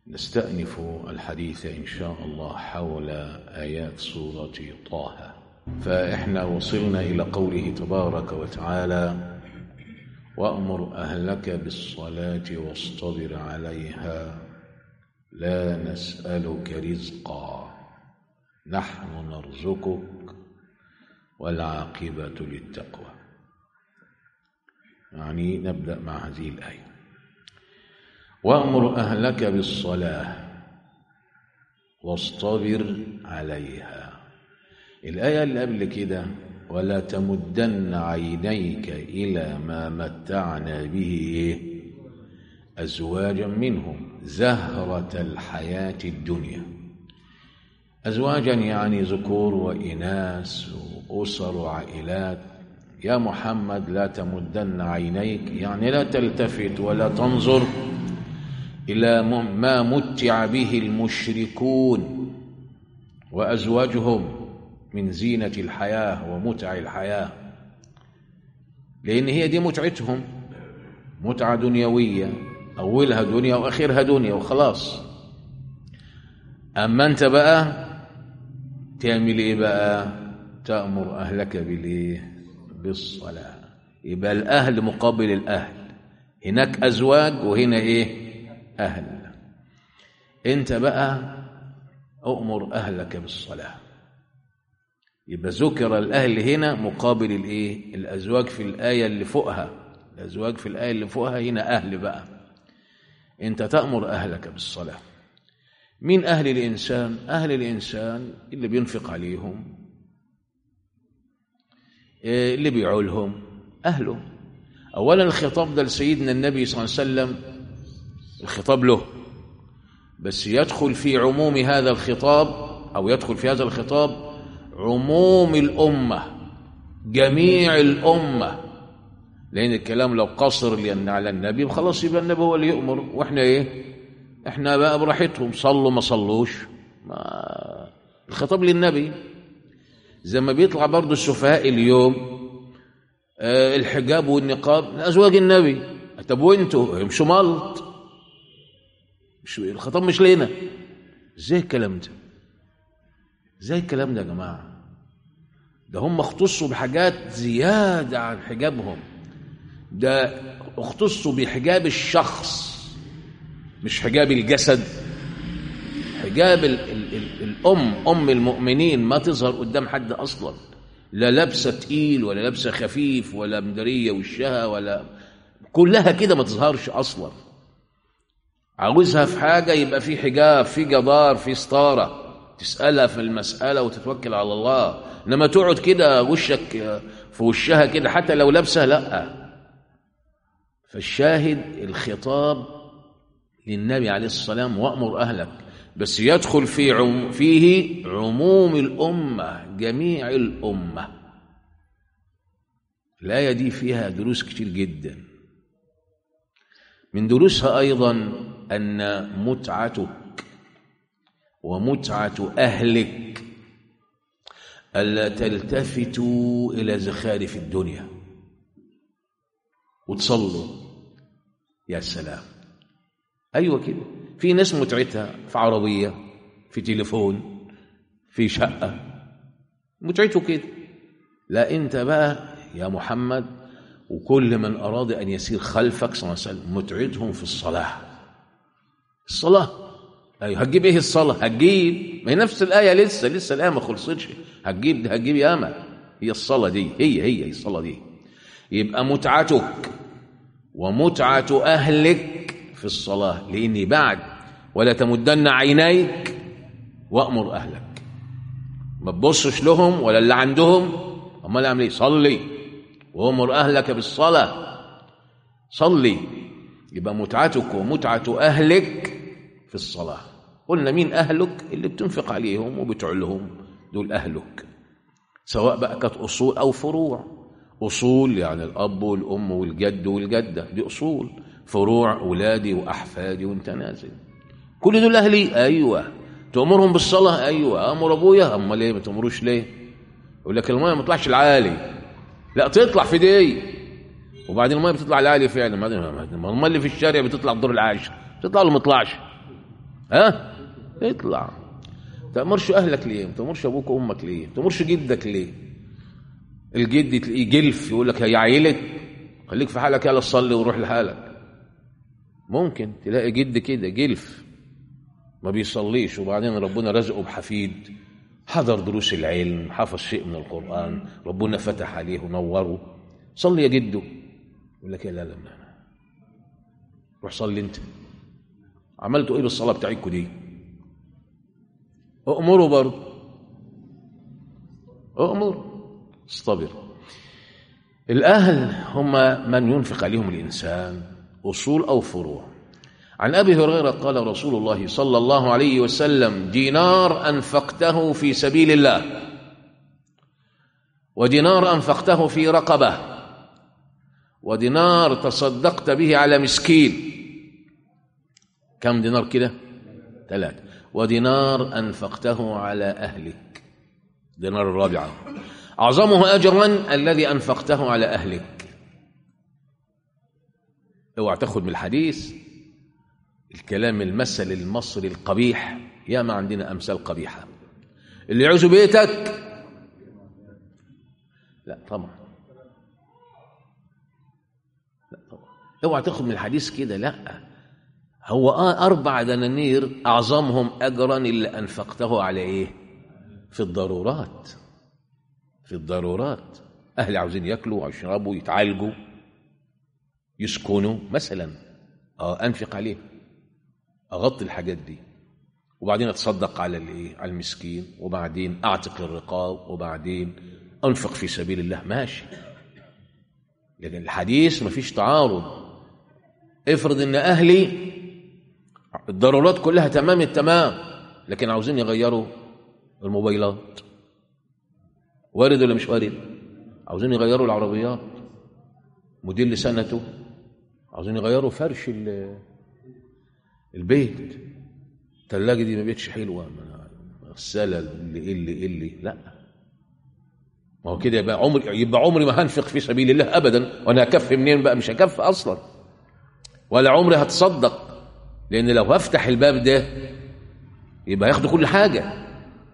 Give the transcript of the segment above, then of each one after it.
نستأنف الحديث إن شاء الله حول آيات سورة طه فإحنا وصلنا إلى قوله تبارك وتعالى وأمر أهلك بالصلاة واصطبر عليها لا نسألك رزقا نحن نرزقك والعاقبة للتقوى يعني نبدأ مع هذه الآية وأمر أهلك بالصلاة واصطبر عليها الآية اللي قبل كده ولا تمدن عينيك إلى ما متعنا به أزواجا منهم زهرة الحياة الدنيا أزواجا يعني ذكور وإناث وأسر وعائلات يا محمد لا تمدن عينيك يعني لا تلتفت ولا تنظر إلى ما متع به المشركون وأزواجهم من زينة الحياة ومتع الحياة لأن هي دي متعتهم متعة دنيوية أولها دنيا وآخرها دنيا وخلاص أما أنت بقى تعمل إيه بقى تأمر أهلك بالإيه بالصلاة يبقى الأهل مقابل الأهل هناك أزواج وهنا إيه أهل أنت بقى أؤمر أهلك بالصلاة يبقى ذكر الأهل هنا مقابل الإيه الأزواج في الآية اللي فوقها الأزواج في الآية اللي فوقها هنا أهل بقى أنت تأمر أهلك بالصلاة مين أهل الإنسان أهل الإنسان اللي بينفق عليهم اللي بيعولهم أهله أولا الخطاب ده لسيدنا النبي صلى الله عليه وسلم الخطاب له بس يدخل في عموم هذا الخطاب أو يدخل في هذا الخطاب عموم الأمة جميع الأمة لأن الكلام لو قصر لأن على النبي خلاص يبقى النبي هو اللي يؤمر وإحنا إيه إحنا بقى براحتهم صلوا ما صلوش ما الخطاب للنبي زي ما بيطلع برضه السفهاء اليوم آه الحجاب والنقاب لأزواج النبي طب وانتوا امشوا ملط مش الخطاب مش لينا ازاي الكلام ده ازاي الكلام ده يا جماعه ده هم اختصوا بحاجات زياده عن حجابهم ده اختصوا بحجاب الشخص مش حجاب الجسد حجاب ال ال ال الام ام المؤمنين ما تظهر قدام حد اصلا لا لابسه تقيل ولا لابسه خفيف ولا مدريه وشها ولا كلها كده ما تظهرش اصلا عاوزها في حاجه يبقى في حجاب في جدار في ستاره تسالها في المساله وتتوكل على الله انما تقعد كده وشك في وشها كده حتى لو لابسه لا فالشاهد الخطاب للنبي عليه الصلاه والسلام وامر اهلك بس يدخل في عم فيه عموم الامه جميع الامه الايه دي فيها دروس كتير جدا من دروسها ايضا ان متعتك ومتعه اهلك الا تلتفتوا الى زخارف الدنيا وتصلوا يا سلام ايوه كده في ناس متعتها في عربيه في تليفون في شقه متعته كده لا انت بقى يا محمد وكل من اراد ان يسير خلفك صلى الله عليه وسلم متعتهم في الصلاه الصلاه ايوه هتجيب ايه الصلاه هتجيب ما هي نفس الايه لسه لسه الايه ما خلصتش هتجيب هتجيب ياما هي الصلاه دي هي هي الصلاه دي يبقى متعتك ومتعه اهلك في الصلاه لاني بعد ولا تمدن عينيك وامر اهلك ما تبصش لهم ولا اللي عندهم امال اعمل ايه صلي وامر اهلك بالصلاه صلي يبقى متعتك ومتعه اهلك في الصلاه قلنا مين اهلك اللي بتنفق عليهم وبتعلهم دول اهلك سواء بقى كانت اصول او فروع اصول يعني الاب والام والجد والجده دي اصول فروع اولادي واحفادي وانت نازل كل دول اهلي ايوه تامرهم بالصلاه ايوه امر ابويا امال ليه ما تامروش ليه يقول لك الميه ما تطلعش العالي لا تطلع في دي وبعدين الميه بتطلع العالي فعلا ما الميه اللي في الشارع بتطلع الدور العاشر بتطلع ولا ما تطلعش ها اطلع تأمرش أهلك ليه ما تأمرش أبوك وأمك ليه ما تأمرش جدك ليه الجد تلاقيه جلف يقول لك يا عيلت خليك في حالك يلا صلي وروح لحالك ممكن تلاقي جد كده جلف ما بيصليش وبعدين ربنا رزقه بحفيد حضر دروس العلم حفظ شيء من القرآن ربنا فتح عليه ونوره صلي يا جدو يقول لك لا لا لا روح صلي انت عملتوا ايه بالصلاه بتاعتكم دي اؤمروا برضه اؤمر اصطبر الاهل هم من ينفق عليهم الانسان اصول او فروع عن ابي هريره قال رسول الله صلى الله عليه وسلم دينار انفقته في سبيل الله ودينار انفقته في رقبه ودينار تصدقت به على مسكين كم دينار كده ثلاثة ودينار أنفقته على أهلك دينار الرابعة أعظمه أجرا الذي أنفقته على أهلك اوعى تاخد من الحديث الكلام المثل المصري القبيح يا ما عندنا أمثال قبيحة اللي يعوز بيتك لا طبعا لا طبعا اوعى تاخد من الحديث كده لا هو آه أربع دنانير أعظمهم أجرا اللي أنفقته على إيه؟ في الضرورات في الضرورات أهل عاوزين ياكلوا ويشربوا يتعالجوا يسكنوا مثلا آه أنفق عليه أغطي الحاجات دي وبعدين أتصدق على الإيه؟ على المسكين وبعدين أعتق الرقاب وبعدين أنفق في سبيل الله ماشي لكن الحديث مفيش تعارض افرض ان اهلي الضرورات كلها تمام التمام لكن عاوزين يغيروا الموبايلات وارد ولا مش وارد عاوزين يغيروا العربيات موديل سنته عاوزين يغيروا فرش البيت الثلاجه دي ما بقتش حلوه غساله اللي اللي اللي لا ما هو كده يبقى عمري يبقى عمري ما هنفق في سبيل الله ابدا وانا هكف منين بقى مش هكف اصلا ولا عمري هتصدق لان لو هفتح الباب ده يبقى ياخدوا كل حاجه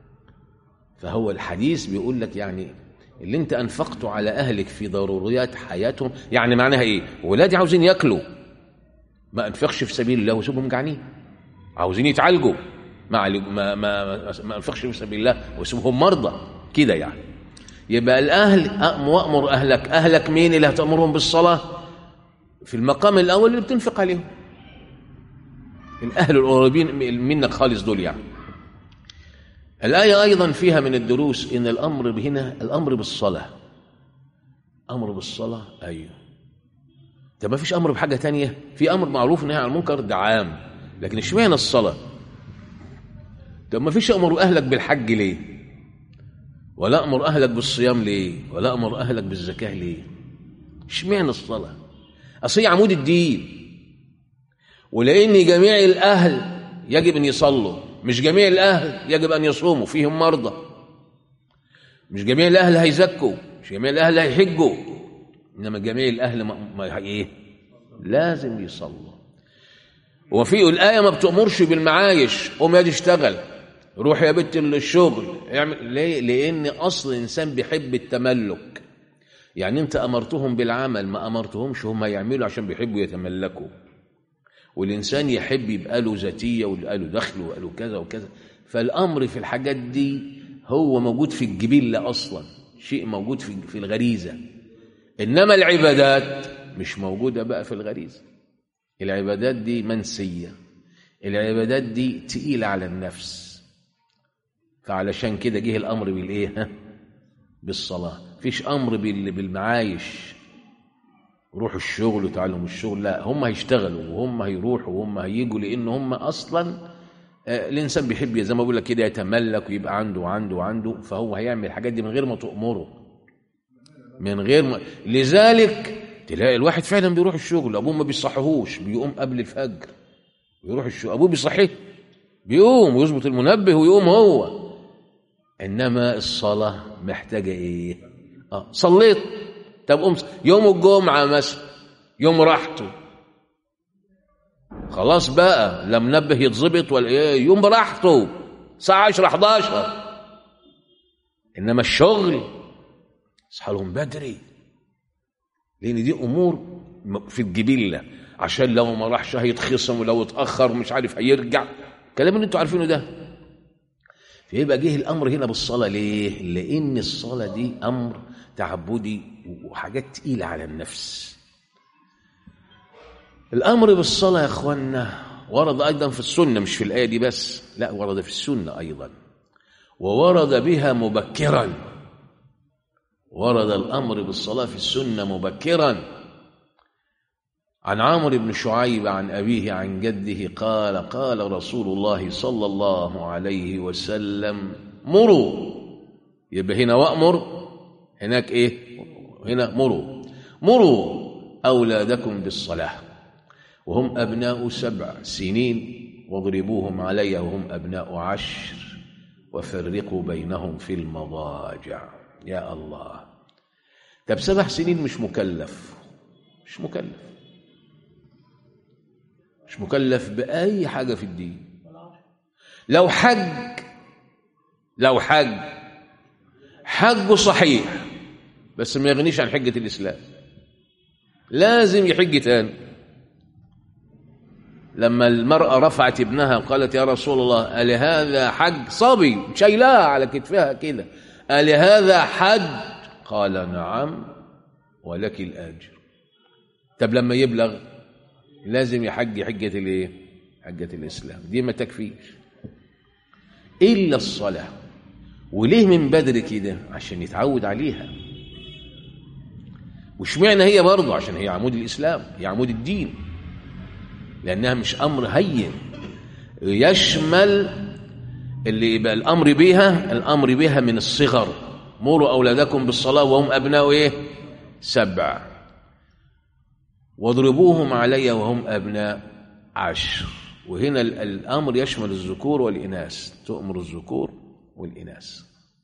فهو الحديث بيقول لك يعني اللي انت انفقته على اهلك في ضروريات حياتهم يعني معناها ايه ولادي عاوزين ياكلوا ما انفقش في سبيل الله وسيبهم جعانين عاوزين يتعالجوا ما ما ما, ما انفقش في سبيل الله وسيبهم مرضى كده يعني يبقى الاهل وامر اهلك اهلك مين اللي هتامرهم بالصلاه في المقام الاول اللي بتنفق عليهم الاهل القريبين منك خالص دول يعني الآية أيضا فيها من الدروس إن الأمر هنا الأمر بالصلاة أمر بالصلاة أيوه طب ما فيش أمر بحاجة تانية في أمر معروف نهي عن المنكر ده عام لكن اشمعنى الصلاة طب ما فيش أمر أهلك بالحج ليه ولا أمر أهلك بالصيام ليه ولا أمر أهلك بالزكاة ليه اشمعنى الصلاة أصل هي عمود الدين ولأن جميع الأهل يجب أن يصلوا مش جميع الأهل يجب أن يصوموا فيهم مرضى مش جميع الأهل هيزكوا مش جميع الأهل هيحجوا إنما جميع الأهل ما, ما إيه لازم يصلوا وفي الآية ما بتأمرش بالمعايش قوم يا اشتغل روح يا بنت الشغل اعمل ليه؟ لأن أصل الإنسان بيحب التملك يعني أنت أمرتهم بالعمل ما أمرتهمش هم يعملوا عشان بيحبوا يتملكوا والإنسان يحب يبقى له ذاتية ويبقى له دخل ويبقى له كذا وكذا فالأمر في الحاجات دي هو موجود في الجبلة أصلا شيء موجود في في الغريزة إنما العبادات مش موجودة بقى في الغريزة العبادات دي منسية العبادات دي تقيلة على النفس فعلشان كده جه الأمر بالإيه بالصلاة فيش أمر بالمعايش روحوا الشغل وتعالوا من الشغل لا هم هيشتغلوا وهم هيروحوا وهم هيجوا لان هم اصلا آه الانسان بيحب زي ما بقول لك كده يتملك ويبقى عنده وعنده وعنده فهو هيعمل الحاجات دي من غير ما تأمره من غير ما لذلك تلاقي الواحد فعلا بيروح الشغل ابوه ما بيصحيهوش بيقوم قبل الفجر ويروح الشغل ابوه بيصحيه بيقوم ويظبط المنبه ويقوم هو انما الصلاه محتاجه ايه اه صليت طب قوم يوم الجمعة مثلا يوم راحته خلاص بقى لا منبه يتظبط ولا ايه يوم براحته الساعه 10 11 انما الشغل اصحى لهم بدري لان دي امور في الجبله عشان لو ما راحش هيتخصم ولو اتاخر مش عارف هيرجع الكلام اللي انتوا عارفينه ده فيبقى جه الامر هنا بالصلاه ليه لان الصلاه دي امر تعبدي وحاجات تقيله على النفس الامر بالصلاه يا اخوانا ورد ايضا في السنه مش في الايه دي بس لا ورد في السنه ايضا وورد بها مبكرا ورد الامر بالصلاه في السنه مبكرا عن عمرو بن شعيب عن أبيه عن جده قال قال رسول الله صلى الله عليه وسلم مروا يبقى هنا وأمر هناك إيه هنا مروا مروا أولادكم بالصلاة وهم أبناء سبع سنين واضربوهم علي وهم أبناء عشر وفرقوا بينهم في المضاجع يا الله طب سبع سنين مش مكلف مش مكلف مش مكلف بأي حاجة في الدين لو حج لو حج حجه صحيح بس ما يغنيش عن حجة الإسلام لازم يحج تاني لما المرأة رفعت ابنها قالت يا رسول الله ألهذا حج صبي شايلاه على كتفها كده ألهذا حج قال نعم ولك الأجر طب لما يبلغ لازم يحج حجة الايه حجة الإسلام دي ما تكفيش إلا الصلاة وليه من بدري كده عشان يتعود عليها واشمعنى هي برضه عشان هي عمود الإسلام هي عمود الدين لأنها مش أمر هين يشمل اللي يبقى الأمر بها الأمر بها من الصغر مروا أولادكم بالصلاة وهم أبناء إيه سبع واضربوهم علي وهم أبناء عشر وهنا الأمر يشمل الذكور والإناث تؤمر الذكور والإناث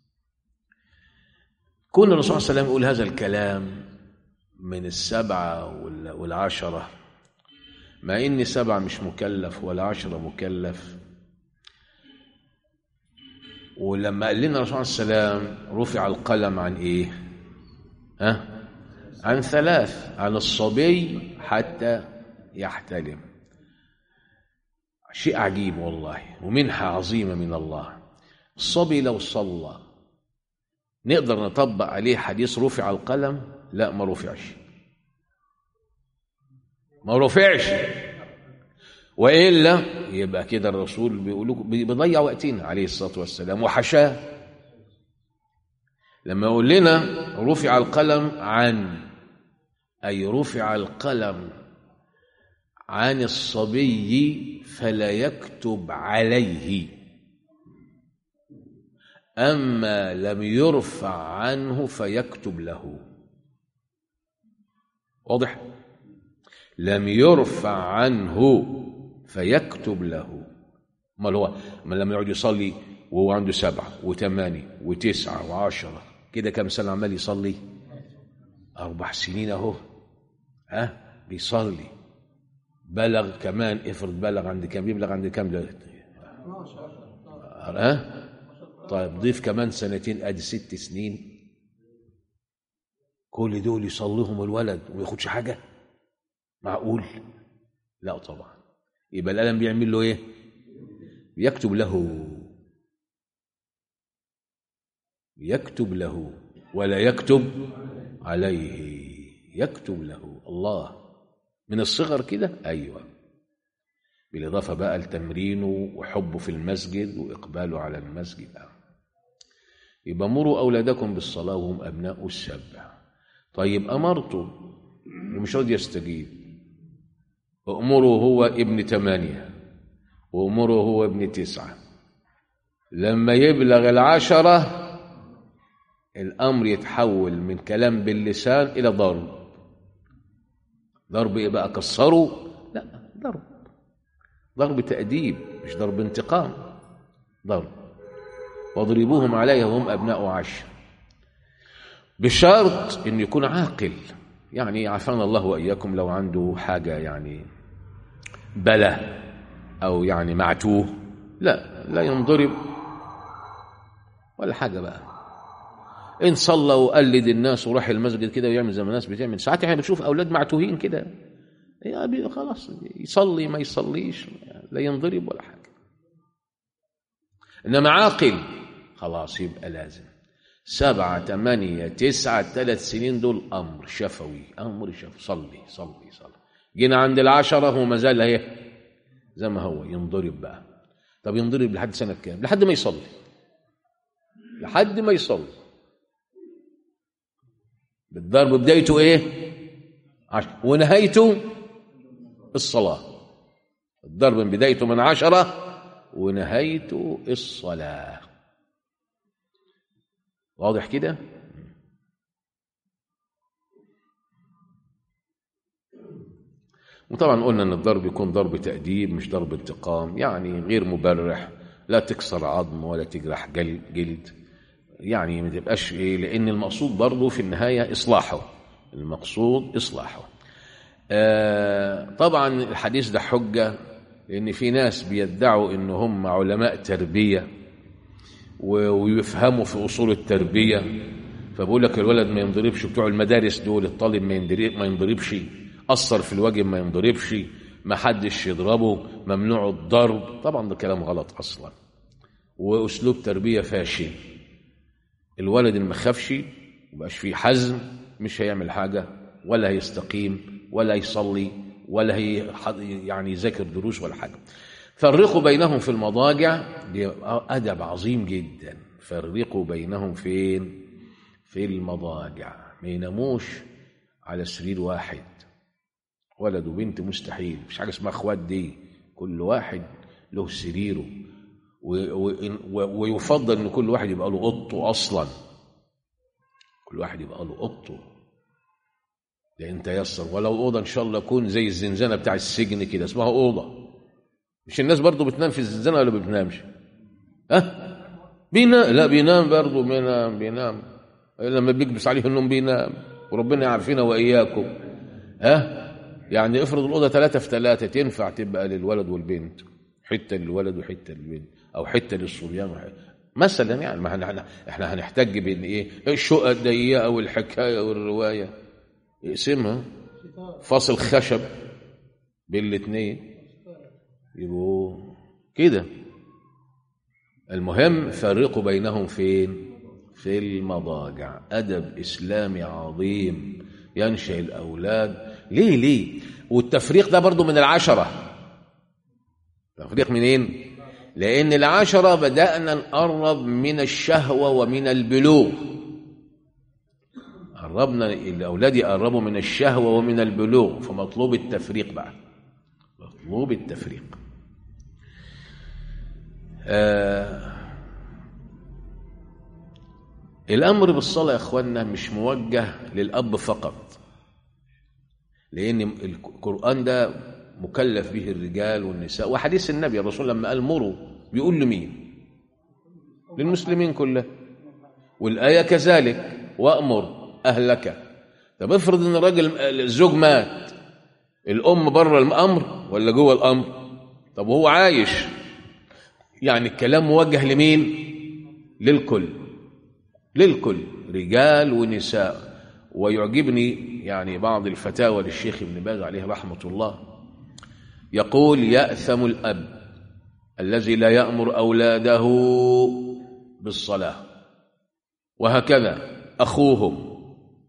كون الرسول صلى الله عليه وسلم يقول هذا الكلام من السبعة والعشرة مع إن سبعة مش مكلف ولا عشرة مكلف ولما قال لنا الرسول صلى الله عليه وسلم رفع القلم عن إيه؟ ها؟ عن ثلاث عن الصبي حتى يحتلم شيء عجيب والله ومنحة عظيمة من الله الصبي لو صلى نقدر نطبق عليه حديث رفع القلم لا ما رفعش ما رفعش وإلا يبقى كده الرسول بيقول بيضيع وقتنا عليه الصلاة والسلام وحشاه لما يقول لنا رفع القلم عن أي رفع القلم عن الصبي فلا يكتب عليه أما لم يرفع عنه فيكتب له واضح لم يرفع عنه فيكتب له ما هو ما لما يقعد يصلي وهو عنده سبعة وثمانية وتسعة وعشرة كده كم سنة عمال يصلي أربع سنين أهو ها بيصلي بلغ كمان افرض بلغ عند كام يبلغ عند كام دلوقتي ها طيب ضيف كمان سنتين ادي ست سنين كل دول يصليهم الولد وما ياخدش حاجه معقول لا طبعا يبقى القلم بيعمل له ايه يكتب له يكتب له ولا يكتب عليه يكتب له الله من الصغر كده ايوه بالاضافه بقى لتمرينه وحبه في المسجد واقباله على المسجد يبقى مروا اولادكم بالصلاه وهم ابناء السبع طيب امرته ومش راضي يستجيب امره هو ابن ثمانيه وامره هو ابن تسعه لما يبلغ العشره الامر يتحول من كلام باللسان الى ضرب ضرب ايه بقى كسره لا ضرب ضرب تأديب مش ضرب انتقام ضرب واضربوهم عليها وهم أبناء عشر بشرط أن يكون عاقل يعني عافانا الله وإياكم لو عنده حاجة يعني بلى أو يعني معتوه لا لا ينضرب ولا حاجة بقى إن صلى وقلد الناس وراح المسجد كده ويعمل زي ما الناس بتعمل ساعات احنا بنشوف أولاد معتوهين كده يا أبي خلاص يصلي ما يصليش لا ينضرب ولا حاجة إنما عاقل خلاص يبقى لازم سبعة ثمانية تسعة ثلاث سنين دول أمر شفوي أمر شفوي صلي صلي صلي جينا عند العشرة هو ما زال اهي زي ما هو ينضرب بقى طب ينضرب لحد سنة كام لحد ما يصلي لحد ما يصلي بالضرب بدايته ايه عشر ونهايته الصلاة الضرب من بدايته من عشرة ونهايته الصلاة واضح كده وطبعا قلنا ان الضرب يكون ضرب تأديب مش ضرب انتقام يعني غير مبرح لا تكسر عظم ولا تجرح جلد يعني ما تبقاش ايه لان المقصود برضه في النهايه اصلاحه المقصود اصلاحه آه طبعا الحديث ده حجه لان في ناس بيدعوا ان هم علماء تربيه ويفهموا في اصول التربيه فبقول لك الولد ما ينضربش بتوع المدارس دول الطالب ما ينضرب ما ينضربش اثر في الواجب ما ينضربش ما حدش يضربه ممنوع الضرب طبعا ده كلام غلط اصلا واسلوب تربيه فاشل الولد اللي ما خافش يبقاش فيه حزم مش هيعمل حاجه ولا هيستقيم ولا يصلي ولا هي يعني يذاكر دروس ولا حاجه فرقوا بينهم في المضاجع دي ادب عظيم جدا فرقوا بينهم فين في المضاجع ما يناموش على سرير واحد ولد وبنت مستحيل مفيش حاجه اسمها اخوات دي كل واحد له سريره ويفضل ان كل واحد يبقى له اوضته اصلا كل واحد يبقى له اوضته لان تيسر ولو اوضه ان شاء الله يكون زي الزنزانه بتاع السجن كده اسمها اوضه مش الناس برضه بتنام في الزنزانه ولا ما بتنامش ها بينام لا بينام برضه بينام بينام لما بيكبس عليه النوم بينام وربنا يعافينا واياكم ها يعني افرض الاوضه ثلاثه في ثلاثه تنفع تبقى للولد والبنت حته للولد وحته للبنت او حته للصبيان وحتة. مثلا يعني ما احنا احنا هنحتاج بان ايه الشقه الضيقه والحكايه والروايه اقسمها فاصل خشب بين الاثنين يبقوا كده المهم فرقوا بينهم فين في المضاجع ادب اسلامي عظيم ينشئ الاولاد ليه ليه والتفريق ده برضو من العشره تفريق منين لان العشره بدانا نقرب من الشهوه ومن البلوغ قربنا الاولاد يقربوا من الشهوه ومن البلوغ فمطلوب التفريق بقى مطلوب التفريق آه الامر بالصلاه يا اخواننا مش موجه للاب فقط لان القران ده مكلف به الرجال والنساء وحديث النبي الرسول لما قال مروا بيقول لمين للمسلمين كله والايه كذلك وامر اهلك طب افرض ان الراجل الزوج مات الام بره الامر ولا جوه الامر طب وهو عايش يعني الكلام موجه لمين للكل للكل رجال ونساء ويعجبني يعني بعض الفتاوى للشيخ ابن باز عليه رحمه الله يقول ياثم الاب الذي لا يامر اولاده بالصلاه وهكذا اخوهم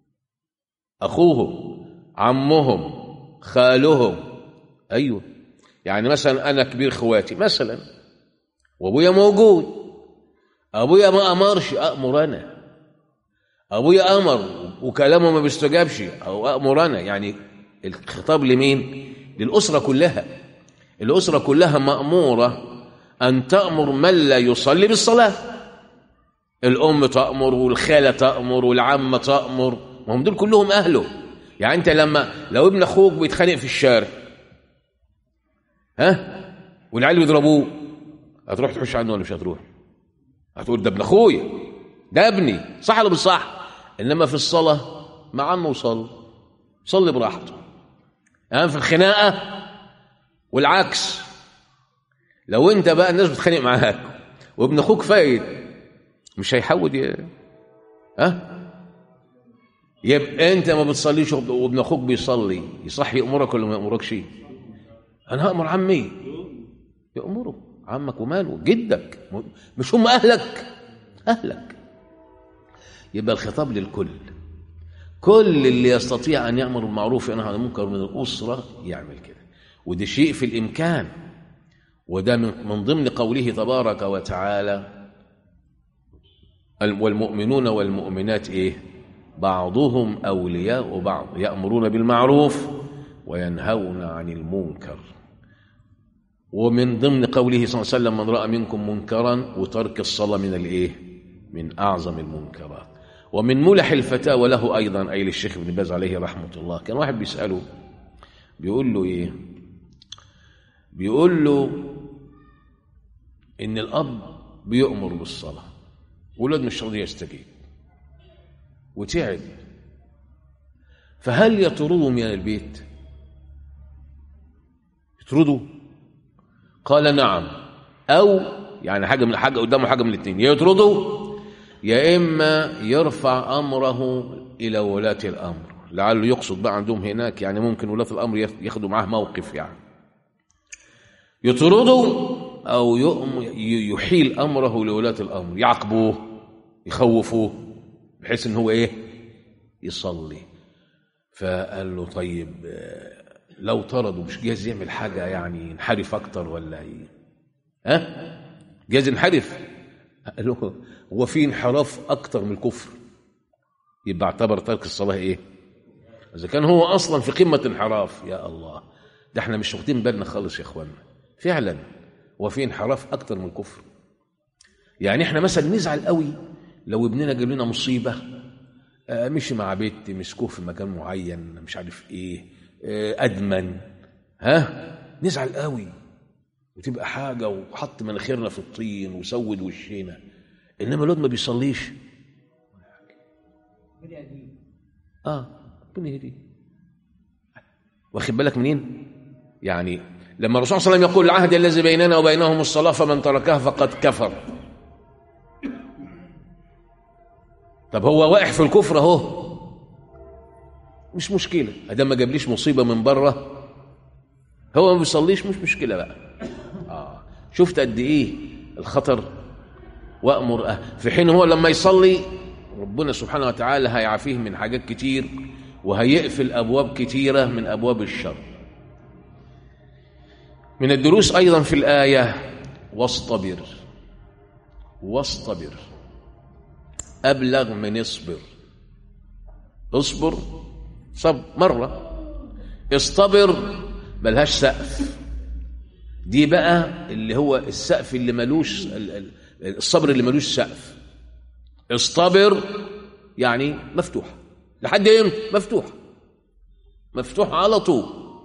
اخوهم عمهم خالهم ايوه يعني مثلا انا كبير اخواتي مثلا وابويا موجود ابويا ما امرش امر انا ابويا امر وكلامه ما بيستجابش او امر انا يعني الخطاب لمين للاسره كلها الاسره كلها ماموره ان تامر من لا يصلي بالصلاه الام تامر والخاله تامر والعمه تامر ما هم دول كلهم اهله يعني انت لما لو ابن اخوك بيتخانق في الشارع ها والعيال بيضربوه هتروح تحش عنه ولا مش هتروح هتقول ده ابن اخويا ده ابني صح ولا مش صح انما في الصلاه مع عمه وصلي صلي براحته يعني في الخناقه والعكس لو انت بقى الناس بتخانق معاك وابن اخوك فايد مش هيحود ي... ها يبقى انت ما بتصليش وابن اخوك بيصلي يصح يامرك ولا ما يامركش انا هامر عمي يامره عمك وماله جدك مش هم اهلك اهلك يبقى الخطاب للكل كل اللي يستطيع ان يامر بالمعروف وينهى عن المنكر من الاسره يعمل كده وده شيء في الامكان وده من من ضمن قوله تبارك وتعالى والمؤمنون والمؤمنات ايه بعضهم اولياء بعض يامرون بالمعروف وينهون عن المنكر ومن ضمن قوله صلى الله عليه وسلم من راى منكم منكرا وترك الصلاه من الايه من اعظم المنكرات ومن ملح الفتاوى له ايضا اي للشيخ ابن باز عليه رحمه الله كان واحد بيساله بيقول له ايه بيقول له ان الاب بيؤمر بالصلاه والولد مش راضي يستجيب وتعب فهل يطرده من البيت يطرده قال نعم او يعني حاجه من حاجه قدامه حاجه من الاثنين يا يطرده يا اما يرفع امره الى ولاه الامر لعله يقصد بقى عندهم هناك يعني ممكن ولاه الامر ياخدوا معاه موقف يعني يطرده او يحيل امره لولاه الامر يعاقبوه يخوفوه بحيث ان هو ايه يصلي فقال له طيب لو طرده مش جايز يعمل حاجه يعني ينحرف اكتر ولا ايه ها جايز ينحرف قال له هو في انحراف اكتر من الكفر يبقى اعتبر ترك الصلاه ايه اذا كان هو اصلا في قمه انحراف يا الله ده احنا مش واخدين بالنا خالص يا اخوانا فعلا وفي انحراف اكتر من الكفر يعني احنا مثلا نزعل قوي لو ابننا جاب لنا مصيبه آه مشي مع بنت مسكوه في مكان معين مش عارف ايه آه ادمن ها نزعل قوي وتبقى حاجه وحط مناخيرنا في الطين وسود وشينا انما الواد ما بيصليش اه ربنا يهديه واخد بالك منين يعني لما الرسول صلى الله عليه وسلم يقول العهد الذي بيننا وبينهم الصلاه فمن تركها فقد كفر طب هو واقع في الكفر اهو مش مشكله ادام ما جابليش مصيبه من بره هو ما بيصليش مش مشكله بقى اه شفت قد ايه الخطر وامر أه. في حين هو لما يصلي ربنا سبحانه وتعالى هيعافيه من حاجات كتير وهيقفل ابواب كتيره من ابواب الشر من الدروس ايضا في الايه واصطبر واصطبر ابلغ من اصبر اصبر صب مره اصطبر ملهاش سقف دي بقى اللي هو السقف اللي ملوش الصبر اللي ملوش سقف اصطبر يعني مفتوح لحد امتى مفتوح مفتوح على طول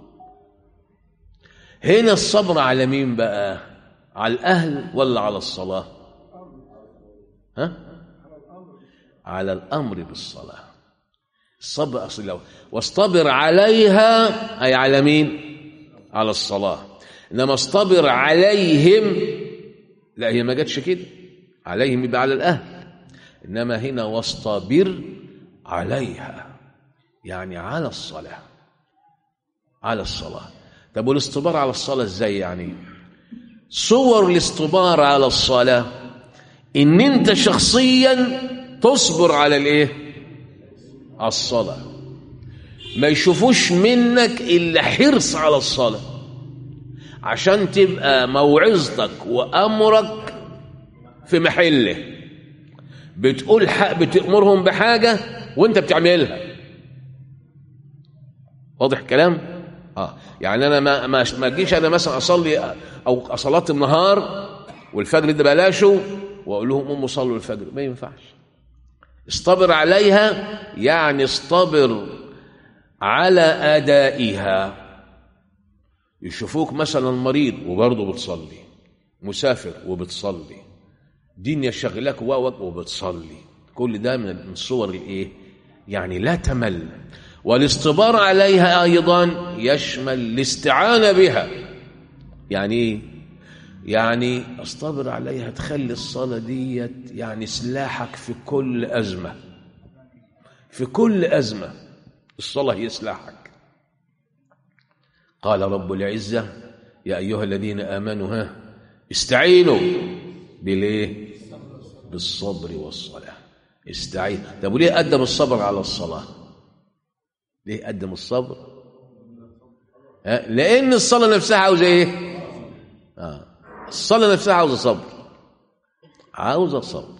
هنا الصبر على مين بقى على الاهل ولا على الصلاه ها على الامر بالصلاه الصبر اصل لو واصطبر عليها اي على مين على الصلاه انما اصطبر عليهم لا هي ما جاتش كده عليهم يبقى على الاهل انما هنا واصطبر عليها يعني على الصلاه على الصلاه طب والاصطبار على الصلاه ازاي يعني صور الاصطبار على الصلاه ان انت شخصيا تصبر على الايه على الصلاه ما يشوفوش منك الا حرص على الصلاه عشان تبقى موعظتك وامرك في محله بتقول حق بتامرهم بحاجه وانت بتعملها واضح الكلام اه يعني انا ما ما ما اجيش انا مثلا اصلي او صلاه النهار والفجر ده بلاشه واقول لهم قوموا صلوا الفجر ما ينفعش اصطبر عليها يعني اصطبر على ادائها يشوفوك مثلا مريض وبرضه بتصلي مسافر وبتصلي دنيا شغلك وبتصلي كل ده من الصور الايه يعني لا تمل والاصطبار عليها ايضا يشمل الاستعانه بها يعني ايه يعني اصطبر عليها تخلي الصلاة ديت يعني سلاحك في كل أزمة في كل أزمة الصلاة هي سلاحك قال رب العزة يا أيها الذين آمنوا ها استعينوا بالايه بالصبر والصلاة استعين طب وليه قدم الصبر على الصلاة ليه قدم الصبر ها؟ لأن الصلاة نفسها عاوزة ايه آه. الصلاة نفسها عاوزة صبر عاوزة صبر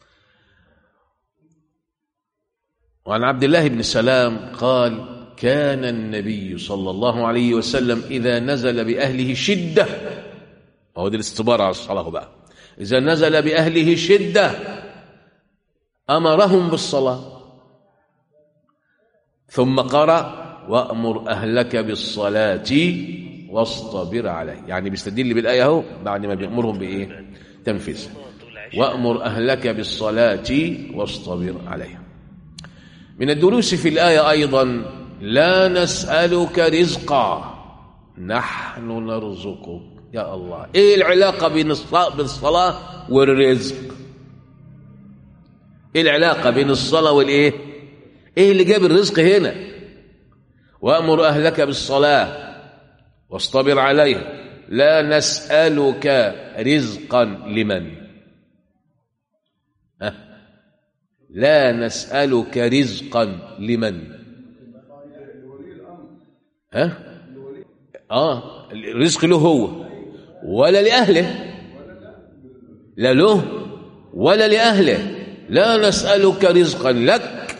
وعن عبد الله بن سلام قال كان النبي صلى الله عليه وسلم إذا نزل بأهله شدة هو دي الاستبار على الصلاة بقى إذا نزل بأهله شدة أمرهم بالصلاة ثم قرأ وأمر أهلك بالصلاة واصطبر عليه يعني بيستدل بالآية اهو بعد ما بيأمرهم بإيه تنفيذ وأمر أهلك بالصلاة واصطبر عليها من الدروس في الآية أيضا لا نسألك رزقا نحن نرزقك يا الله ايه العلاقة بين الصلاة بالصلاة والرزق ايه العلاقة بين الصلاة والايه ايه اللي جاب الرزق هنا وأمر أهلك بالصلاة واصطبر عليها لا نسألك رزقا لمن ها؟ لا نسألك رزقا لمن ها اه الرزق له هو ولا لأهله لا له ولا لأهله لا نسألك رزقا لك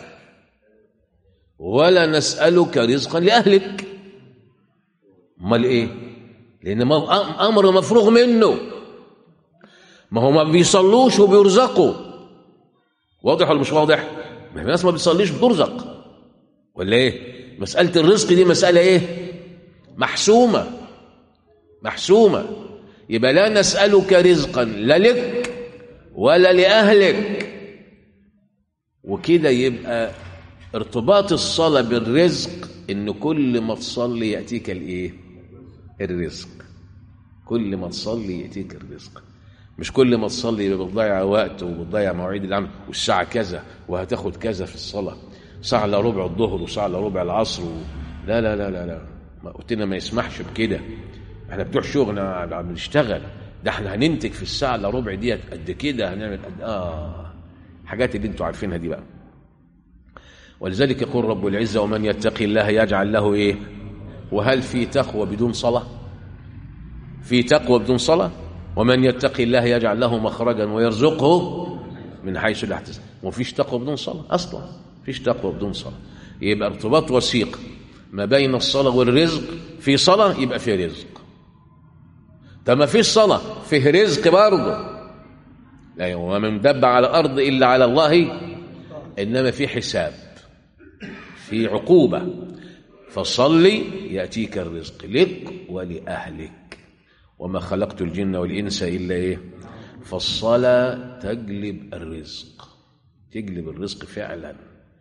ولا نسألك رزقا لأهلك امال ايه لان ما امر مفروغ منه ما هو ما بيصلوش وبيرزقوا واضح ولا مش واضح ما في ناس ما بتصليش بترزق ولا ايه مساله الرزق دي مساله ايه محسومه محسومه يبقى لا نسالك رزقا لا لك ولا لاهلك وكده يبقى ارتباط الصلاه بالرزق ان كل ما تصلي ياتيك الايه الرزق كل ما تصلي يأتيك الرزق مش كل ما تصلي يبقى بتضيع وقت وبتضيع مواعيد العمل والساعة كذا وهتاخد كذا في الصلاة ساعة الا ربع الظهر وساعة الا ربع العصر و... لا لا لا لا لا ما قلتنا ما يسمحش بكده احنا بتوع شغل عم بنشتغل ده احنا هننتج في الساعة الا ربع ديت قد كده هنعمل قد اه حاجات اللي انتوا عارفينها دي بقى ولذلك يقول رب العزة ومن يتقي الله يجعل له ايه وهل في تقوى بدون صلاة في تقوى بدون صلاة ومن يتقي الله يجعل له مخرجا ويرزقه من حيث لا يحتسب ومفيش تقوى بدون صلاة أصلا فيش تقوى بدون صلاة يبقى ارتباط وثيق ما بين الصلاة والرزق في صلاة يبقى في رزق طب ما فيش صلاة فيه رزق برضه لا ومن دب على الأرض إلا على الله إنما في حساب في عقوبة فصلي يأتيك الرزق لك ولأهلك وما خلقت الجن والإنس إلا إيه فالصلاة تجلب الرزق تجلب الرزق فعلا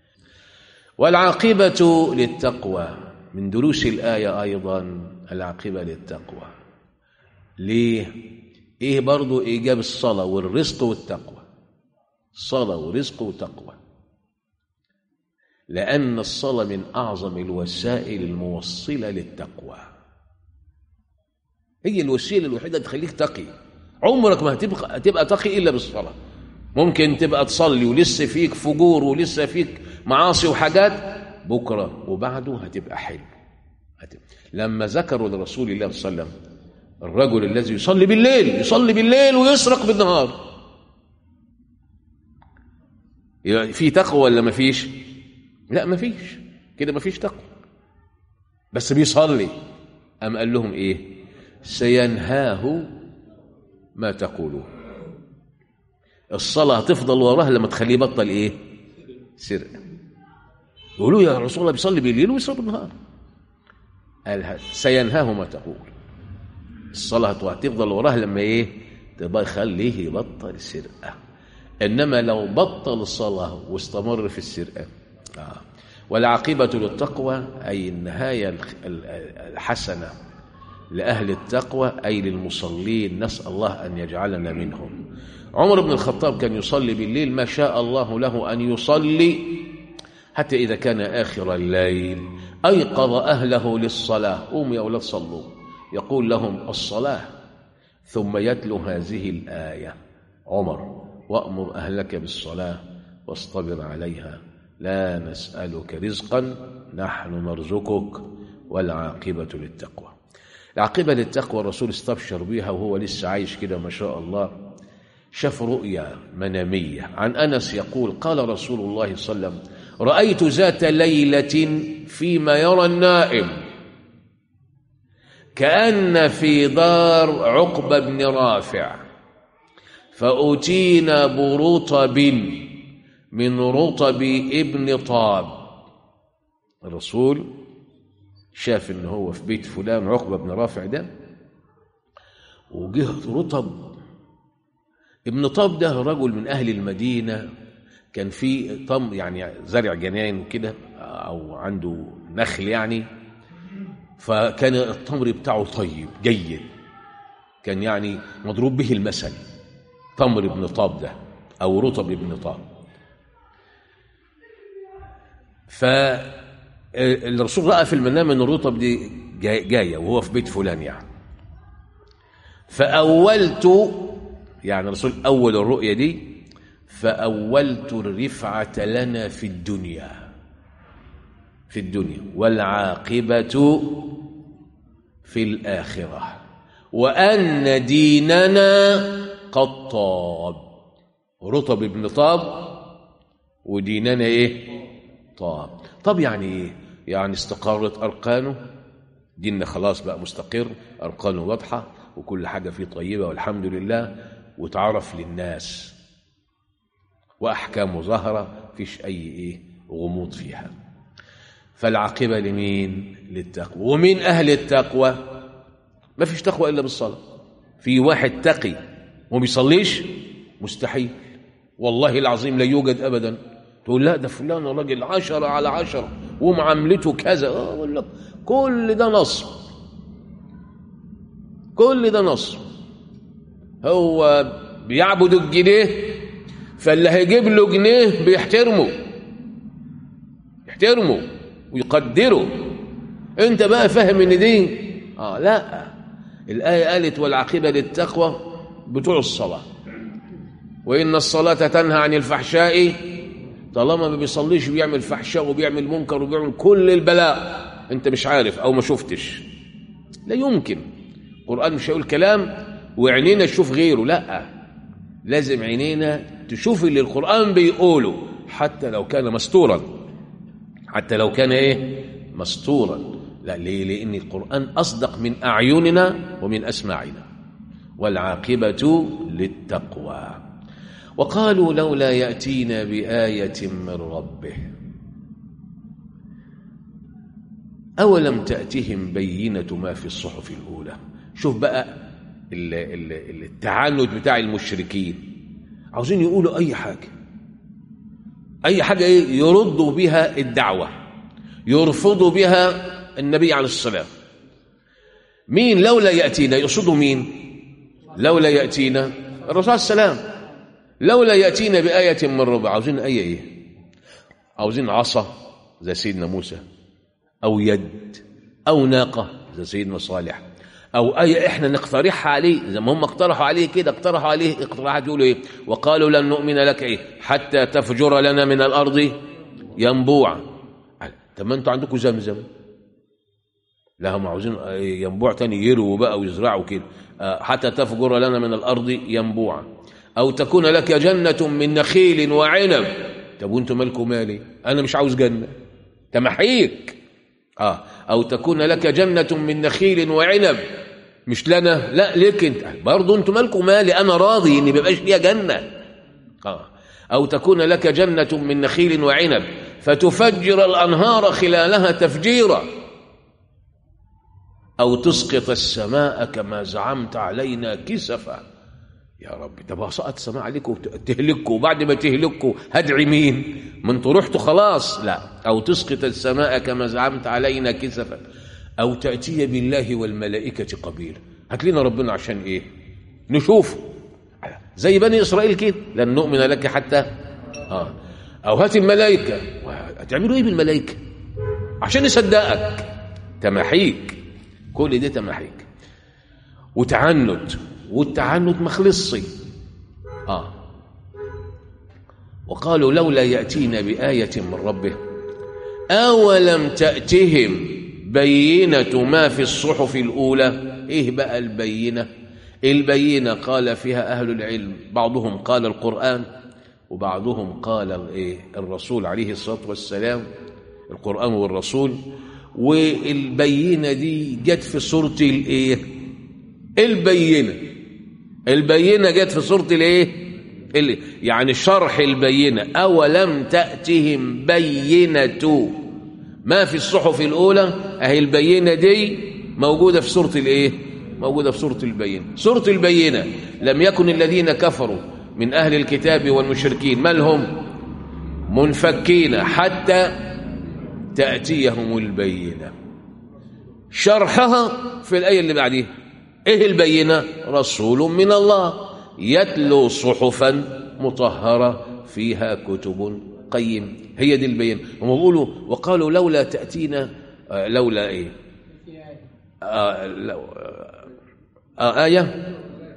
والعاقبة للتقوى من دروس الآية أيضا العاقبة للتقوى ليه إيه برضو إيجاب الصلاة والرزق والتقوى صلاة ورزق وتقوى لأن الصلاة من أعظم الوسائل الموصلة للتقوى هي الوسيلة الوحيدة تخليك تقي عمرك ما هتبقى, هتبقى تقي إلا بالصلاة ممكن تبقى تصلي ولسه فيك فجور ولسه فيك معاصي وحاجات بكرة وبعده هتبقى حلو هتبقى. لما ذكروا لرسول الله صلى الله عليه وسلم الرجل الذي يصلي بالليل يصلي بالليل ويسرق بالنهار في تقوى ولا ما فيش لا ما فيش كده ما فيش تقوى بس بيصلي أم قال لهم إيه سينهاه ما تقولون الصلاة هتفضل وراه لما تخليه بطل إيه سرقة يقولوا يا رسول الله بيصلي بالليل ويصلي بالنهار قال سينهاه ما تقول الصلاة هتفضل وراه لما إيه تبقى يخليه يبطل سرقة إنما لو بطل الصلاة واستمر في السرقة آه. والعاقبة للتقوى أي النهاية الحسنة لأهل التقوى أي للمصلين نسأل الله أن يجعلنا منهم عمر بن الخطاب كان يصلي بالليل ما شاء الله له أن يصلي حتى إذا كان آخر الليل أيقظ أهله للصلاة قوموا يا أولاد صلوا يقول لهم الصلاة ثم يتلو هذه الآية عمر وأمر أهلك بالصلاة واصطبر عليها لا نسألك رزقا نحن نرزقك والعاقبة للتقوى العاقبة للتقوى الرسول استبشر بها وهو لسه عايش كده ما شاء الله شاف رؤيا منامية عن أنس يقول قال رسول الله صلى الله عليه وسلم رأيت ذات ليلة فيما يرى النائم كأن في دار عقبة بن رافع فأتينا برطب من رطب ابن طاب الرسول شاف ان هو في بيت فلان عقبة بن رافع ده وجه رطب ابن طاب ده رجل من أهل المدينة كان في طم يعني زرع جناين وكده أو عنده نخل يعني فكان التمر بتاعه طيب جيد كان يعني مضروب به المثل تمر ابن طاب ده أو رطب ابن طاب فالرسول رأى في المنام أن الرطب دي جاية وهو في بيت فلان يعني فأولت يعني الرسول أول الرؤية دي فأولت الرفعة لنا في الدنيا في الدنيا والعاقبة في الآخرة وأن ديننا قد طاب رطب ابن طاب وديننا إيه طاب طب يعني إيه يعني استقرت أركانه ديننا خلاص بقى مستقر أركانه واضحة وكل حاجة فيه طيبة والحمد لله وتعرف للناس وأحكامه ظاهرة فيش أي إيه غموض فيها فالعاقبة لمين للتقوى ومن أهل التقوى ما فيش تقوى إلا بالصلاة في واحد تقي وما بيصليش مستحيل والله العظيم لا يوجد أبدا تقول لا ده فلان راجل عشرة على عشرة ومعاملته كذا أقول لك كل ده نصب كل ده نصب هو بيعبد الجنيه فاللي هيجيب له جنيه بيحترمه يحترمه ويقدره انت بقى فاهم ان دي اه لا الايه قالت والعاقبه للتقوى بتوع الصلاه وان الصلاه تنهى عن الفحشاء طالما ما بيصليش بيعمل فحشاء وبيعمل منكر وبيعمل كل البلاء انت مش عارف او ما شفتش لا يمكن القران مش هيقول كلام وعينينا تشوف غيره لا لازم عينينا تشوف اللي القرآن بيقوله حتى لو كان مستورا حتى لو كان ايه مستورا لا ليه لأن القرآن أصدق من أعيننا ومن أسماعنا والعاقبة للتقوى وقالوا لولا يأتينا بآية من ربه أولم تأتهم بينة ما في الصحف الأولى شوف بقى التعنت بتاع المشركين عاوزين يقولوا أي حاجة أي حاجة إيه يردوا بها الدعوة يرفضوا بها النبي عليه السلام مين لولا يأتينا يقصدوا مين لولا يأتينا الرسول عليه السلام لولا يأتينا بآية من ربع عاوزين آية إيه عاوزين عصا زي سيدنا موسى أو يد أو ناقة زي سيدنا صالح او اي احنا نقترحها عليه زي ما هم اقترحوا عليه كده اقترحوا عليه اقتراحات يقولوا ايه وقالوا لن نؤمن لك ايه حتى تفجر لنا من الارض ينبوعا طب ما انتوا عندكم زمزم لا هم عاوزين ينبوع تاني يروا بقى ويزرعوا كده حتى تفجر لنا من الارض ينبوعا او تكون لك جنه من نخيل وعنب طب وانتوا مالكم مالي انا مش عاوز جنه تمحيك اه او تكون لك جنه من نخيل وعنب مش لنا لا ليك انت برضه انتوا مالكم مالي انا راضي ان بيبقاش ليا جنه اه او تكون لك جنه من نخيل وعنب فتفجر الانهار خلالها تفجيرا او تسقط السماء كما زعمت علينا كسفا يا رب طب سقط السماء عليكم تهلكوا وبعد ما تهلكوا هدعي مين ما انتوا رحتوا خلاص لا او تسقط السماء كما زعمت علينا كسفا أو تأتي بالله والملائكة قبيلا هات لنا ربنا عشان إيه نشوفه زي بني إسرائيل كده لن نؤمن لك حتى آه. أو هات الملائكة هتعملوا إيه بالملائكة عشان يصدقك تماحيك كل ده تماحيك وتعنت والتعنت مخلصي آه وقالوا لولا يأتينا بآية من ربه أولم تأتهم بينة ما في الصحف الأولى إيه بقى البينة البينة قال فيها أهل العلم بعضهم قال القرآن وبعضهم قال إيه الرسول عليه الصلاة والسلام القرآن والرسول والبينة دي جت في سورة الإيه البينة البينة جت في سورة الإيه اللي يعني شرح البينة أولم تأتهم بينة ما في الصحف الأولى أهي البينة دي موجودة في سورة الإيه موجودة في سورة البينة سورة البينة لم يكن الذين كفروا من أهل الكتاب والمشركين ما لهم منفكين حتى تأتيهم البينة شرحها في الآية اللي بعديها إيه البينة رسول من الله يتلو صحفا مطهرة فيها كتب قيم هي دي البينة هم بيقولوا وقالوا لولا تأتينا آه لولا إيه آه لو آه آية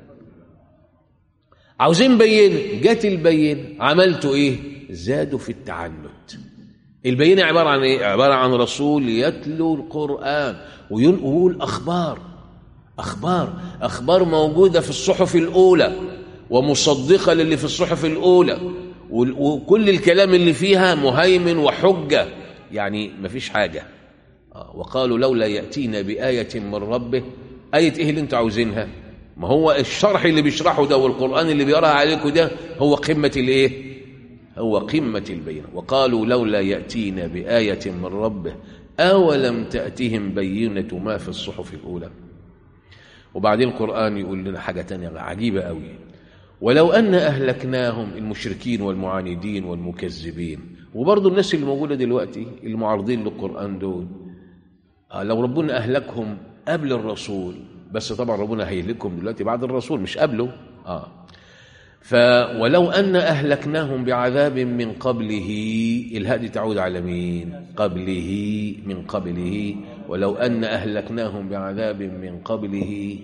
عاوزين بين جت البين عملتوا ايه زادوا في التعنت البينة عبارة عن ايه عبارة عن رسول يتلو القرآن ويقول أخبار أخبار أخبار موجودة في الصحف الأولى ومصدقة للي في الصحف الأولى وكل الكلام اللي فيها مهيمن وحجة يعني مفيش حاجة وقالوا لولا يأتينا بآية من ربه آية إيه اللي أنتوا عاوزينها ما هو الشرح اللي بيشرحه ده والقرآن اللي بيقرأ عليكم ده هو قمة الإيه هو قمة البينة وقالوا لولا يأتينا بآية من ربه أولم تأتهم بينة ما في الصحف الأولى وبعدين القرآن يقول لنا حاجة تانية عجيبة قوي ولو أن أهلكناهم المشركين والمعاندين والمكذبين وبرضه الناس اللي موجودة دلوقتي المعارضين للقرآن دول آه لو ربنا أهلكهم قبل الرسول بس طبعا ربنا هيهلكهم دلوقتي بعد الرسول مش قبله آه فولو أن أهلكناهم بعذاب من قبله الهادي تعود على مين قبله من قبله ولو أن أهلكناهم بعذاب من قبله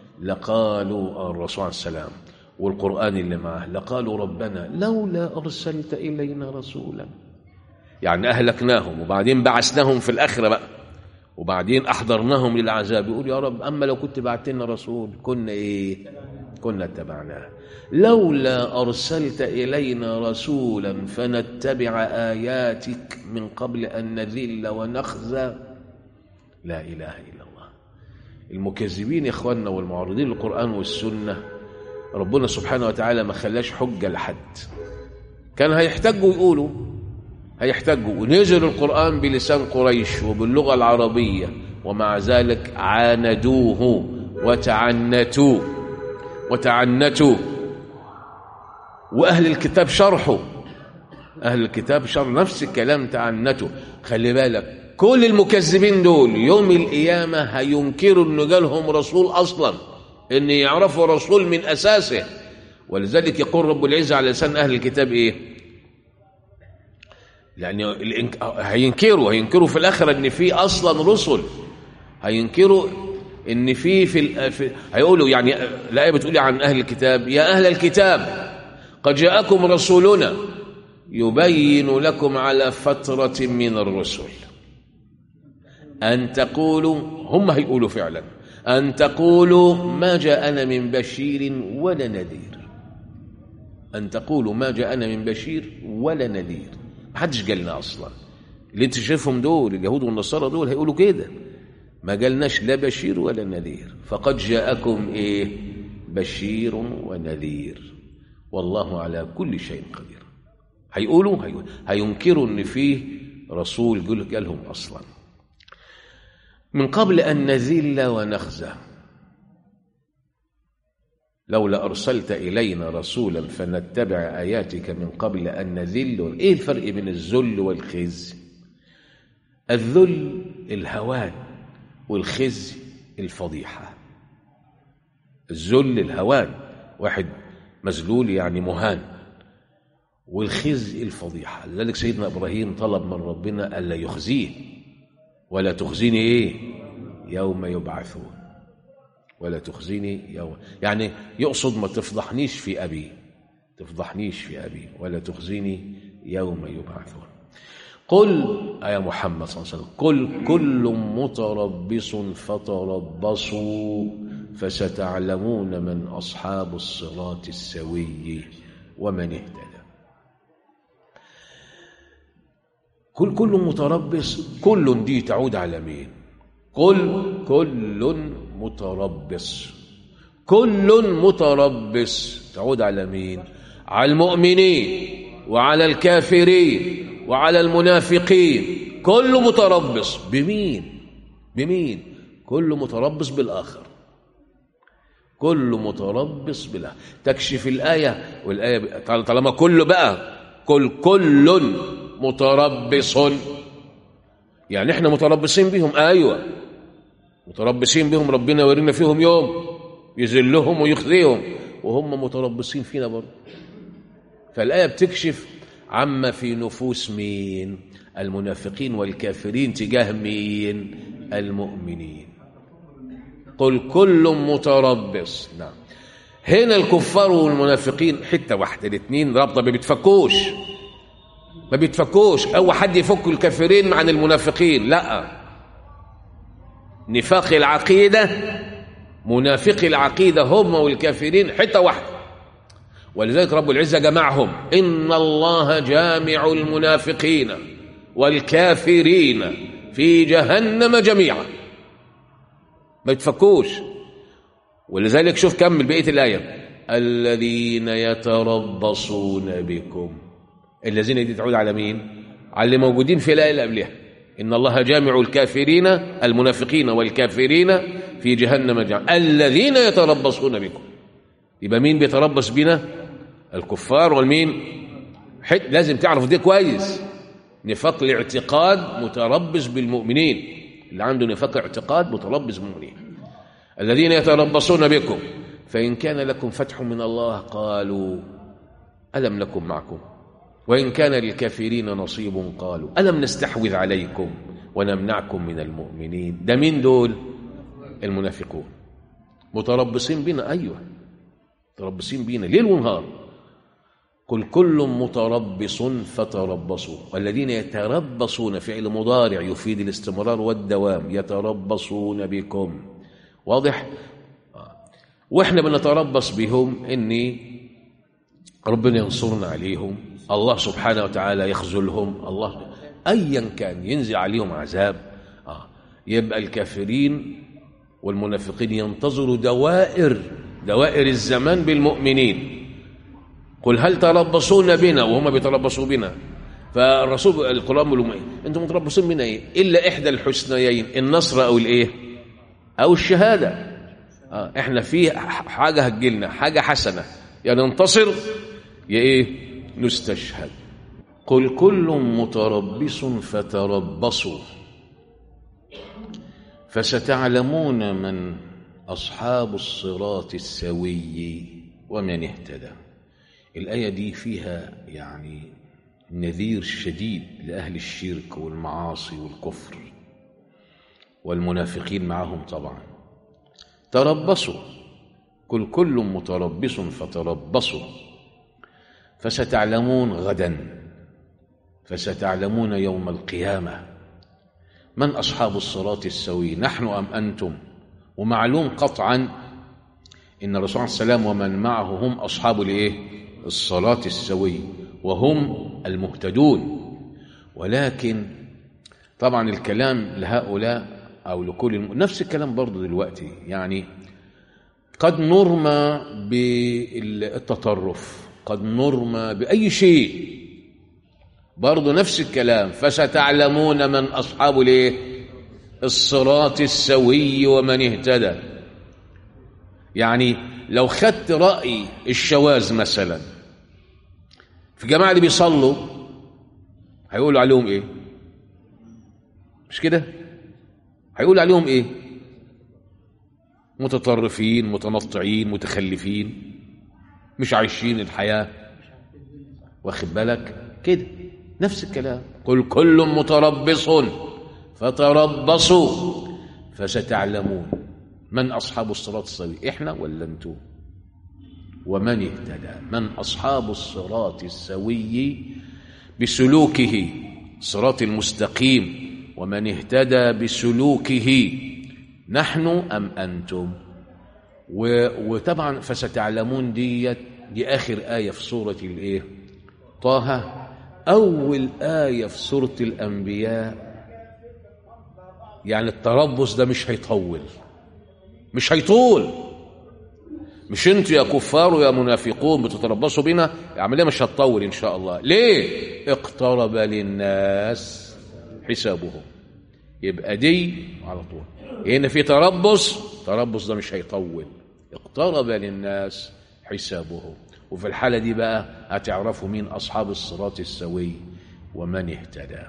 لقالوا الرسول عليه السلام والقرآن اللي معه لقالوا ربنا لولا أرسلت إلينا رسولا يعني أهلكناهم وبعدين بعثناهم في الآخرة بقى وبعدين أحضرناهم للعذاب يقول يا رب أما لو كنت بعت لنا رسول كنا إيه كنا اتبعناه لولا أرسلت إلينا رسولا فنتبع آياتك من قبل أن نذل ونخزى لا إله إلا الله المكذبين يا إخواننا والمعارضين للقرآن والسنة ربنا سبحانه وتعالى ما خلاش حجة لحد كان هيحتاجوا يقولوا هيحتاجوا ونزل القرآن بلسان قريش وباللغة العربية ومع ذلك عاندوه وتعنتوا وتعنتوا وأهل الكتاب شرحوا أهل الكتاب شرح نفس الكلام تعنتوا خلي بالك كل المكذبين دول يوم القيامة هينكروا إنه جالهم رسول أصلا إن يعرفوا رسول من أساسه ولذلك يقول رب العزة على لسان أهل الكتاب إيه يعني هينكروا هينكروا في الآخرة إن في أصلا رسل هينكروا إن في في, في هيقولوا يعني الآية بتقول عن أهل الكتاب يا أهل الكتاب قد جاءكم رسولنا يبين لكم على فترة من الرسل أن تقولوا هم هيقولوا فعلا أن تقولوا ما جاءنا من بشير ولا نذير أن تقولوا ما جاءنا من بشير ولا نذير ما حدش قالنا أصلا اللي انت شايفهم دول اليهود والنصارى دول هيقولوا كده ما قالناش لا بشير ولا نذير فقد جاءكم ايه بشير ونذير والله على كل شيء قدير هيقولوا هيقول هينكروا ان فيه رسول يقول قالهم اصلا من قبل ان نذل ونخزى لولا ارسلت الينا رسولا فنتبع اياتك من قبل ان نذل ايه الفرق بين الذل والخزي الذل الهوان والخزي الفضيحة الذل الهوان واحد مذلول يعني مهان والخزي الفضيحة لذلك سيدنا إبراهيم طلب من ربنا ألا يخزيه ولا تخزيني إيه يوم يبعثون ولا تخزيني يوم يعني يقصد ما تفضحنيش في أبي تفضحنيش في أبي ولا تخزيني يوم يبعثون قل يا محمد صلى الله عليه وسلم قل كل متربص فتربصوا فستعلمون من أصحاب الصراط السوي ومن اهتدى كل كل متربص كل دي تعود على مين كل كل متربص كل متربص تعود على مين على المؤمنين وعلى الكافرين وعلى المنافقين كل متربص بمين بمين كل متربص بالآخر كل متربص بالآخر تكشف الآية والآية طالما كل بقى كل كل متربص يعني احنا متربصين بهم ايوه متربصين بهم ربنا يورينا فيهم يوم يذلهم ويخزيهم وهم متربصين فينا برضه فالآية بتكشف عما في نفوس مين المنافقين والكافرين تجاه مين المؤمنين قل كل متربص نعم هنا الكفار والمنافقين حته واحده الاثنين رابطه ما بيتفكوش ما بيتفكوش او حد يفك الكافرين عن المنافقين لا نفاق العقيده منافقي العقيده هم والكافرين حته واحده ولذلك رب العزه جمعهم ان الله جامع المنافقين والكافرين في جهنم جميعا ما يتفكوش ولذلك شوف كمل بقيه الايه الذين يتربصون بكم الذين دي تعود على مين على اللي موجودين في الايه اللي قبلها ان الله جامع الكافرين المنافقين والكافرين في جهنم جميعا الذين يتربصون بكم يبقى مين بيتربص بنا الكفار والمين حت لازم تعرف دي كويس نفاق الاعتقاد متربص بالمؤمنين اللي عنده نفاق اعتقاد متربص بالمؤمنين الذين يتربصون بكم فإن كان لكم فتح من الله قالوا ألم نكن معكم وإن كان للكافرين نصيب قالوا ألم نستحوذ عليكم ونمنعكم من المؤمنين ده مين دول المنافقون متربصين بنا أيوة متربصين بنا ليل ونهار قل كل متربص فتربصوا والذين يتربصون فعل مضارع يفيد الاستمرار والدوام يتربصون بكم واضح واحنا بنتربص بهم اني ربنا ينصرنا عليهم الله سبحانه وتعالى يخذلهم الله ايا كان ينزل عليهم عذاب آه. يبقى الكافرين والمنافقين ينتظروا دوائر دوائر الزمان بالمؤمنين قل هل تربصون بنا وهم بيتربصوا بنا فالرسول القرآن بيقول لهم ايه انتم متربصين بنا ايه الا احدى الحسنيين النصر او الايه او الشهاده آه احنا في حاجه هتجيلنا حاجه حسنه يا يعني ننتصر يا ايه نستشهد قل كل متربص فتربصوا فستعلمون من اصحاب الصراط السوي ومن اهتدى الآية دي فيها يعني نذير شديد لأهل الشرك والمعاصي والكفر والمنافقين معهم طبعا تربصوا كل كل متربص فتربصوا فستعلمون غدا فستعلمون يوم القيامة من أصحاب الصراط السوي نحن أم أنتم ومعلوم قطعا إن الرسول صلى الله عليه وسلم ومن معه هم أصحاب الإيه الصلاة السوي وهم المهتدون ولكن طبعا الكلام لهؤلاء أو لكل الم... نفس الكلام برضو دلوقتي يعني قد نرمى بالتطرف قد نرمى بأي شيء برضو نفس الكلام فستعلمون من أصحاب الايه الصراط السوي ومن اهتدى يعني لو خدت رأي الشواذ مثلا في الجماعة اللي بيصلوا هيقولوا عليهم ايه مش كده هيقولوا عليهم ايه متطرفين متنطعين متخلفين مش عايشين الحياة واخد بالك كده نفس الكلام قل كل متربص فتربصوا فستعلمون من أصحاب الصراط السوي إحنا ولا أنتم ومن اهتدى من أصحاب الصراط السوي بسلوكه صراط المستقيم ومن اهتدى بسلوكه نحن أم أنتم و... وطبعا فستعلمون ديت دي آخر آية في سورة الإيه طه أول آية في سورة الأنبياء يعني التربص ده مش هيطول مش هيطول مش انتوا يا كفار ويا منافقون بتتربصوا بينا العمليه مش هتطول ان شاء الله ليه اقترب للناس حسابهم يبقى دي على طول هنا في تربص تربص ده مش هيطول اقترب للناس حسابهم وفي الحالة دي بقى هتعرفوا مين أصحاب الصراط السوي ومن اهتدى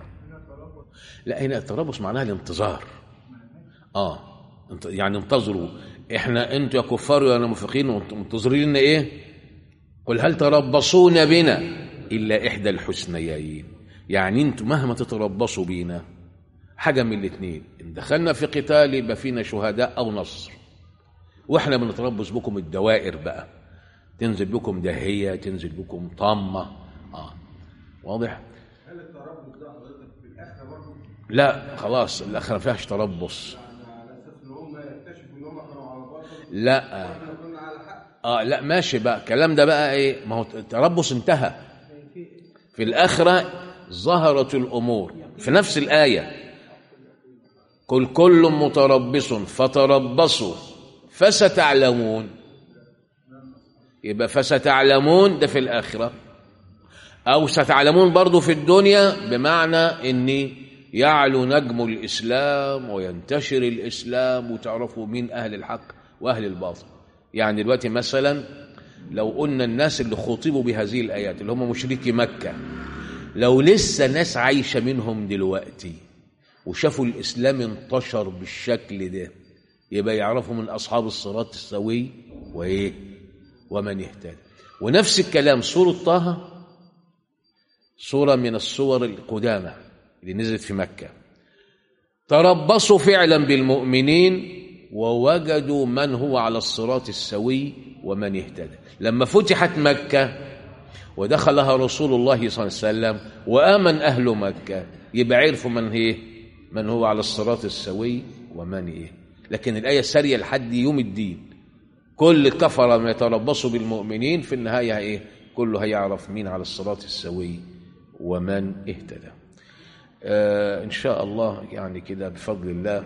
لا هنا التربص معناها الانتظار اه يعني انتظروا احنا انتوا يا كفار يا منافقين منتظرين لنا ايه قل هل تربصون بنا الا احدى الحسنيين يعني انتوا مهما تتربصوا بينا حاجه من الاثنين ان دخلنا في قتال يبقى فينا شهداء او نصر واحنا بنتربص بكم الدوائر بقى تنزل بكم دهيه تنزل بكم طامه اه واضح هل التربص ده حضرتك في الاخره برضه لا خلاص الاخره ما فيهاش تربص على اساس ان هم يكتشفوا ان هم كانوا على باطل لا واحنا كنا على حق اه لا ماشي بقى الكلام ده بقى ايه ما هو التربص انتهى في الاخره ظهرت الامور في نفس الايه قل كل متربص فتربصوا فستعلمون يبقى فستعلمون ده في الاخره او ستعلمون برضو في الدنيا بمعنى ان يعلو نجم الاسلام وينتشر الاسلام وتعرفوا مين اهل الحق واهل الباطل يعني دلوقتي مثلا لو قلنا الناس اللي خطبوا بهذه الايات اللي هم مشركي مكه لو لسه ناس عايشه منهم دلوقتي وشافوا الاسلام انتشر بالشكل ده يبقى يعرفوا من اصحاب الصراط السوي وايه ومن اهتدى ونفس الكلام سوره طه سوره من السور القدامى اللي نزلت في مكه تربصوا فعلا بالمؤمنين ووجدوا من هو على الصراط السوي ومن اهتدى لما فتحت مكة ودخلها رسول الله صلى الله عليه وسلم وآمن أهل مكة يبقى عرفوا من هي من هو على الصراط السوي ومن إيه لكن الآية سارية لحد يوم الدين كل الكفرة ما يتربصوا بالمؤمنين في النهاية إيه كله هيعرف مين على الصراط السوي ومن اهتدى آه إن شاء الله يعني كده بفضل الله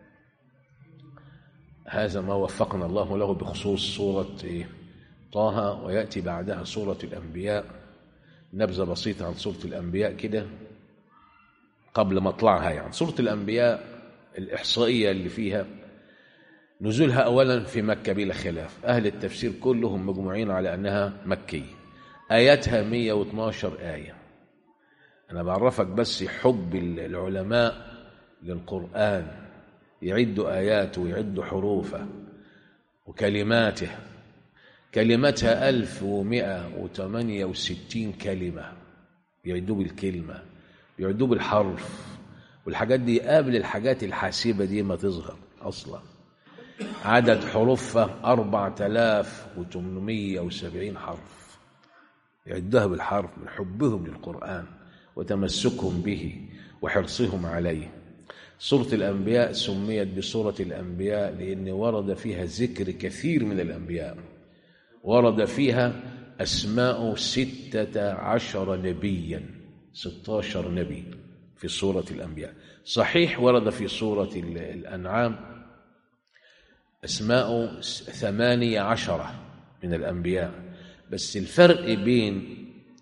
هذا ما وفقنا الله له بخصوص سورة إيه؟ طه ويأتي بعدها سورة الأنبياء نبذة بسيطة عن سورة الأنبياء كده قبل مطلعها يعني سورة الأنبياء الإحصائية اللي فيها نزولها أولا في مكة بلا خلاف أهل التفسير كلهم مجموعين على أنها مكية آياتها 112 آية أنا بعرفك بس حب العلماء للقرآن يعد آياته ويعد حروفه وكلماته كلمتها ألف ومائة وثمانية وستين كلمة يعدوا بالكلمة يعدوا بالحرف والحاجات دي قبل الحاجات الحاسبة دي ما تظهر أصلا عدد حروفها أربعة آلاف وثمانمية وسبعين حرف يعدها بالحرف من حبهم للقرآن وتمسكهم به وحرصهم عليه سورة الأنبياء سميت بسورة الأنبياء لأن ورد فيها ذكر كثير من الأنبياء ورد فيها أسماء ستة عشر نبيا ستاشر نبي في سورة الأنبياء صحيح ورد في سورة الأنعام أسماء ثمانية عشرة من الأنبياء بس الفرق بين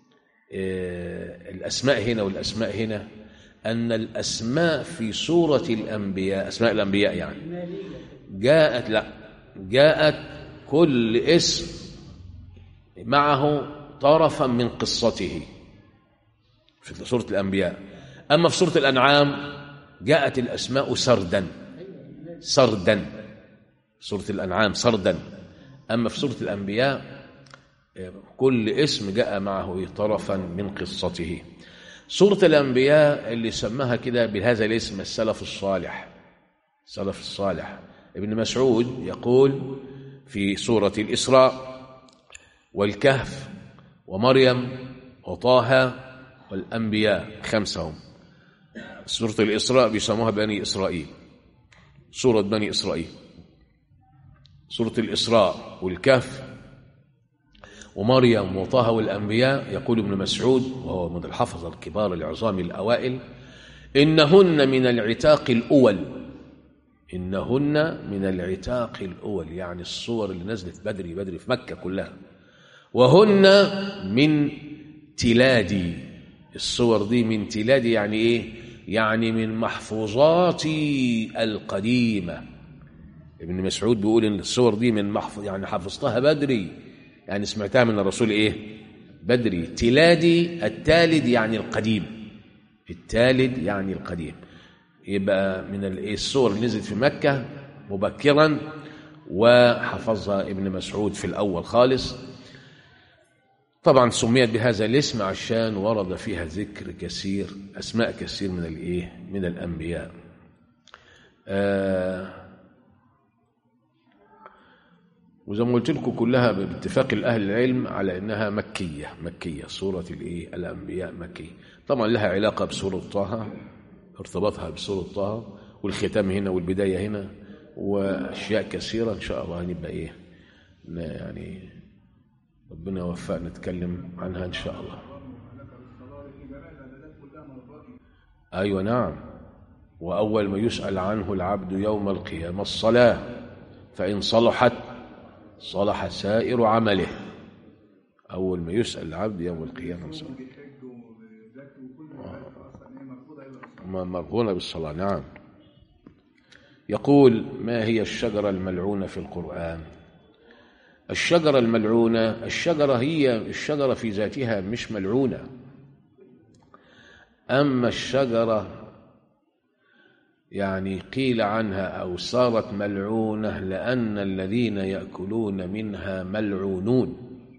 الأسماء هنا والأسماء هنا أن الأسماء في سورة الأنبياء أسماء الأنبياء يعني جاءت لا جاءت كل اسم معه طرفا من قصته في سورة الأنبياء أما في سورة الأنعام جاءت الأسماء سردا سردا سورة الأنعام سردا أما في سورة الأنبياء كل اسم جاء معه طرفا من قصته سورة الأنبياء اللي سماها كده بهذا الاسم السلف الصالح السلف الصالح ابن مسعود يقول في سورة الإسراء والكهف ومريم وطه والأنبياء خمسهم سورة الإسراء بيسموها بني إسرائيل سورة بني إسرائيل سورة الإسراء والكهف ومريم وطه والأنبياء يقول ابن مسعود وهو من الحفظة الكبار العظام الأوائل إنهن من العتاق الأول إنهن من العتاق الأول يعني الصور اللي نزلت بدري بدري في مكة كلها وهن من تلادي الصور دي من تلادي يعني إيه يعني من محفوظاتي القديمة ابن مسعود بيقول إن الصور دي من محفوظ يعني حفظتها بدري يعني سمعتها من الرسول إيه بدري تلادي التالد يعني القديم التالد يعني القديم يبقى من الصور اللي نزلت في مكة مبكرا وحفظها ابن مسعود في الأول خالص طبعا سميت بهذا الاسم عشان ورد فيها ذكر كثير أسماء كثير من الإيه من الأنبياء آه وزي ما قلت لكم كلها باتفاق الأهل العلم على أنها مكية مكية سورة الإيه الأنبياء مكية طبعا لها علاقة بسورة طه ارتباطها بسورة طه والختام هنا والبداية هنا وأشياء كثيرة إن شاء الله هنبقى إيه يعني ربنا يوفقنا نتكلم عنها إن شاء الله أيوة نعم وأول ما يسأل عنه العبد يوم القيامة الصلاة فإن صلحت صلح سائر عمله أول ما يسأل العبد يوم القيامة الصلاة مرهونة بالصلاة نعم يقول ما هي الشجرة الملعونة في القرآن الشجرة الملعونة الشجرة هي الشجرة في ذاتها مش ملعونة أما الشجرة يعني قيل عنها أو صارت ملعونة لأن الذين يأكلون منها ملعونون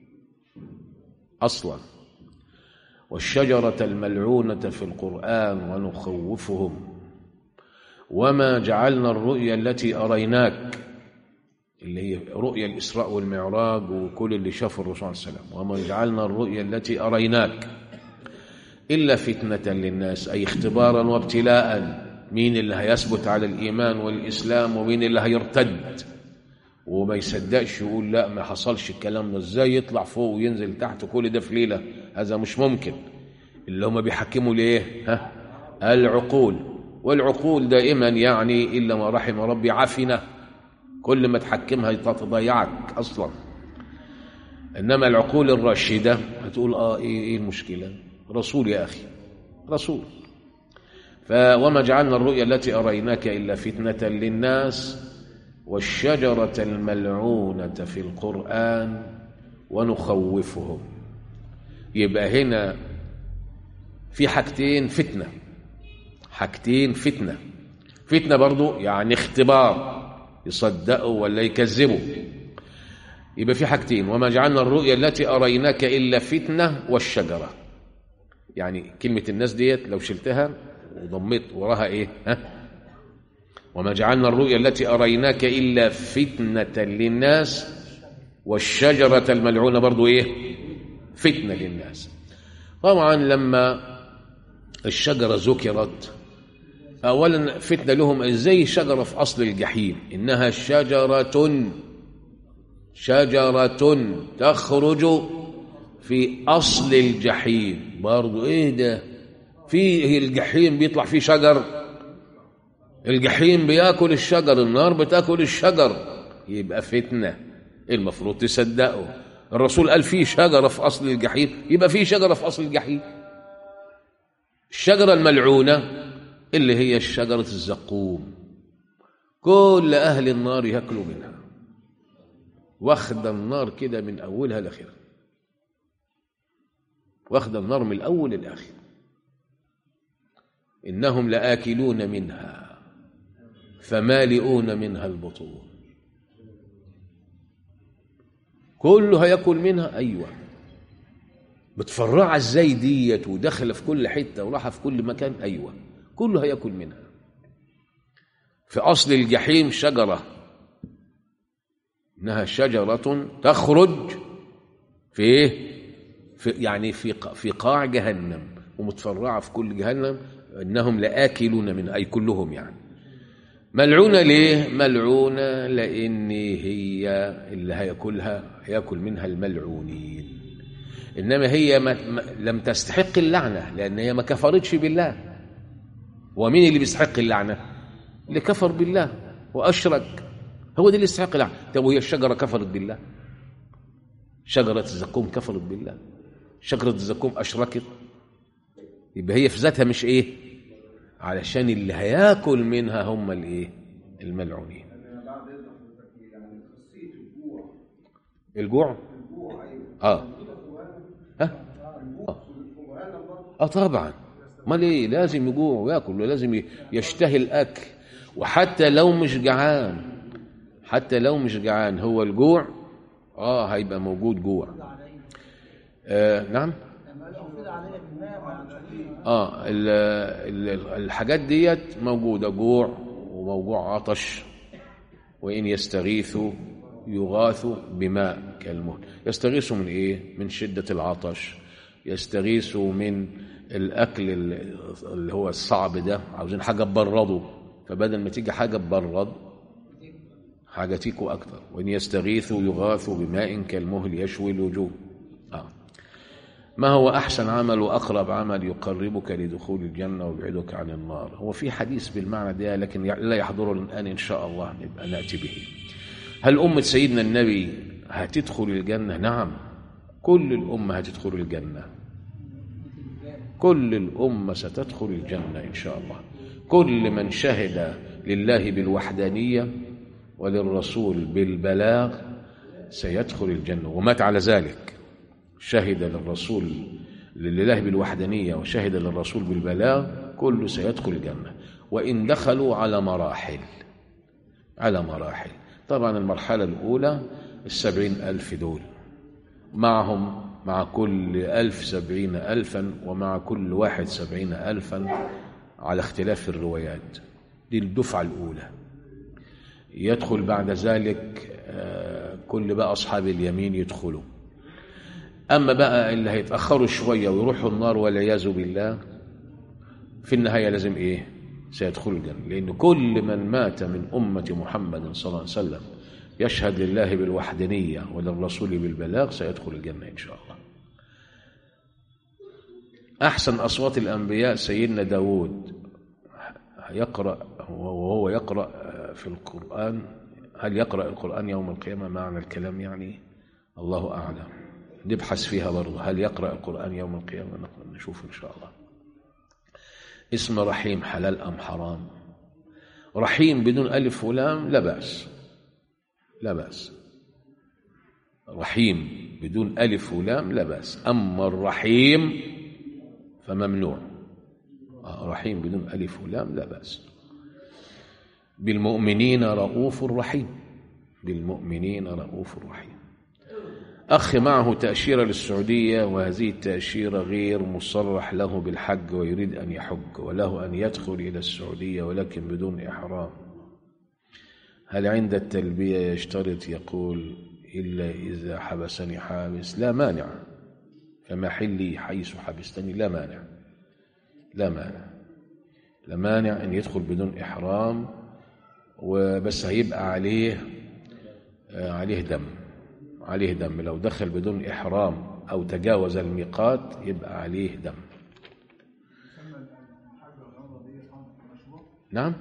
أصلا والشجرة الملعونة في القرآن ونخوفهم وما جعلنا الرؤيا التي أريناك اللي هي رؤيا الإسراء والمعراج وكل اللي شافوا الرسول صلى الله عليه وسلم وما جعلنا الرؤيا التي أريناك إلا فتنة للناس أي اختبارا وابتلاء مين اللي هيثبت على الإيمان والإسلام ومين اللي هيرتد وما يصدقش يقول لا ما حصلش الكلام ده ازاي يطلع فوق وينزل تحت كل ده في ليلة هذا مش ممكن اللي هم بيحكموا ليه ها العقول والعقول دائما يعني إلا ما رحم ربي عفنة كل ما تحكمها تضيعك أصلا إنما العقول الراشدة هتقول آه إيه, إيه المشكلة رسول يا أخي رسول وما جعلنا الرؤيا التي أريناك إلا فتنة للناس والشجرة الملعونة في القرآن ونخوفهم يبقى هنا في حاجتين فتنة حاجتين فتنة فتنة برضو يعني اختبار يصدقوا ولا يكذبوا يبقى في حاجتين وما جعلنا الرؤيا التي أريناك إلا فتنة والشجرة يعني كلمة الناس ديت لو شلتها وضميت وراها ايه ها وما جعلنا الرؤيا التي أريناك إلا فتنة للناس والشجرة الملعونة برضو إيه فتنة للناس طبعا لما الشجرة ذكرت أولا فتنة لهم إزاي شجرة في أصل الجحيم إنها شجرة شجرة تخرج في أصل الجحيم برضو إيه ده فيه الجحيم بيطلع فيه شجر الجحيم بياكل الشجر النار بتاكل الشجر يبقى فتنة المفروض تصدقه الرسول قال فيه شجرة في أصل الجحيم يبقى فيه شجرة في أصل الجحيم الشجرة الملعونة اللي هي شجرة الزقوم كل أهل النار ياكلوا منها واخد النار كده من أولها لآخرها واخد النار من الأول للآخر إنهم لآكلون منها فمالئون منها البطون كله هياكل منها ايوه متفرعه ازاي ديت وداخله في كل حته وراحه في كل مكان ايوه كله هياكل منها في اصل الجحيم شجره انها شجره تخرج في ايه في يعني في ق- في قاع جهنم ومتفرعه في كل جهنم انهم لاكلون من اي كلهم يعني ملعونه ليه ملعونه لان هي اللي هياكلها هياكل منها الملعونين انما هي ما ما لم تستحق اللعنه لان هي ما كفرتش بالله ومين اللي بيستحق اللعنه اللي كفر بالله واشرك هو ده اللي يستحق اللعنه طب وهي الشجره كفرت بالله شجره الزقوم كفرت بالله شجره الزقوم اشركت يبقى هي في ذاتها مش ايه علشان اللي هياكل منها هم الايه الملعونين انا بعد اذن حضرتك يعني قصيه الجوع الجوع الجوع ايوه اه ها القران برضه اه طبعا امال ايه لازم يجوع وياكل ولازم ي- يشتهي الاكل وحتى لو مش جعان حتى لو مش جعان هو الجوع اه هيبقى موجود جوع آه نعم اه ال ال الحاجات ديت موجوده جوع وموجوع عطش وان يستغيثوا يغاثوا بماء كالمهل يستغيثوا من ايه من شده العطش يستغيثوا من الاكل ال- اللي هو الصعب ده عاوزين حاجه تبرده فبدل ما تيجي حاجه تبرد حاجه تيكو اكتر وان يستغيثوا يغاثوا بماء كالمهل يشوي الوجوه آه. ما هو أحسن عمل وأقرب عمل يقربك لدخول الجنة ويبعدك عن النار هو في حديث بالمعنى ده لكن لا يحضر الآن إن شاء الله نبقى نأتي به هل أمة سيدنا النبي هتدخل الجنة نعم كل الأمة هتدخل الجنة كل الأمة ستدخل الجنة إن شاء الله كل من شهد لله بالوحدانية وللرسول بالبلاغ سيدخل الجنة ومات على ذلك شهد للرسول لله بالوحدانية وشهد للرسول بالبلاغ كله سيدخل الجنة وإن دخلوا على مراحل على مراحل طبعا المرحلة الأولى السبعين ألف دول معهم مع كل ألف سبعين ألفا ومع كل واحد سبعين ألفا على اختلاف الروايات دي الدفعة الأولى يدخل بعد ذلك آه، كل بقى أصحاب اليمين يدخلوا أما بقى اللي هيتأخروا شوية ويروحوا النار والعياذ بالله في النهاية لازم إيه سيدخلوا الجنة لأن كل من مات من أمة محمد صلى الله عليه وسلم يشهد لله بالوحدانية وللرسول بالبلاغ سيدخل الجنة إن شاء الله أحسن أصوات الأنبياء سيدنا داود يقرأ وهو يقرأ في القرآن هل يقرأ القرآن يوم القيامة معنى الكلام يعني الله أعلم نبحث فيها برضه هل يقرأ القرآن يوم القيامة نشوف إن شاء الله اسم رحيم حلال أم حرام رحيم بدون ألف ولام لا بأس لا بأس رحيم بدون ألف ولام لا بأس أما الرحيم فممنوع آه، رحيم بدون ألف ولام لا بأس بالمؤمنين رؤوف رحيم بالمؤمنين رؤوف رحيم أخ معه تأشيرة للسعودية وهذه التأشيرة غير مصرح له بالحج ويريد أن يحج وله أن يدخل إلى السعودية ولكن بدون إحرام هل عند التلبية يشترط يقول إلا إذا حبسني حابس لا مانع فمحلي حيث حبستني لا مانع لا مانع لا مانع أن يدخل بدون إحرام وبس هيبقى عليه آه، عليه دم عليه دم لو دخل بدون إحرام أو تجاوز الميقات يبقى عليه دم نعم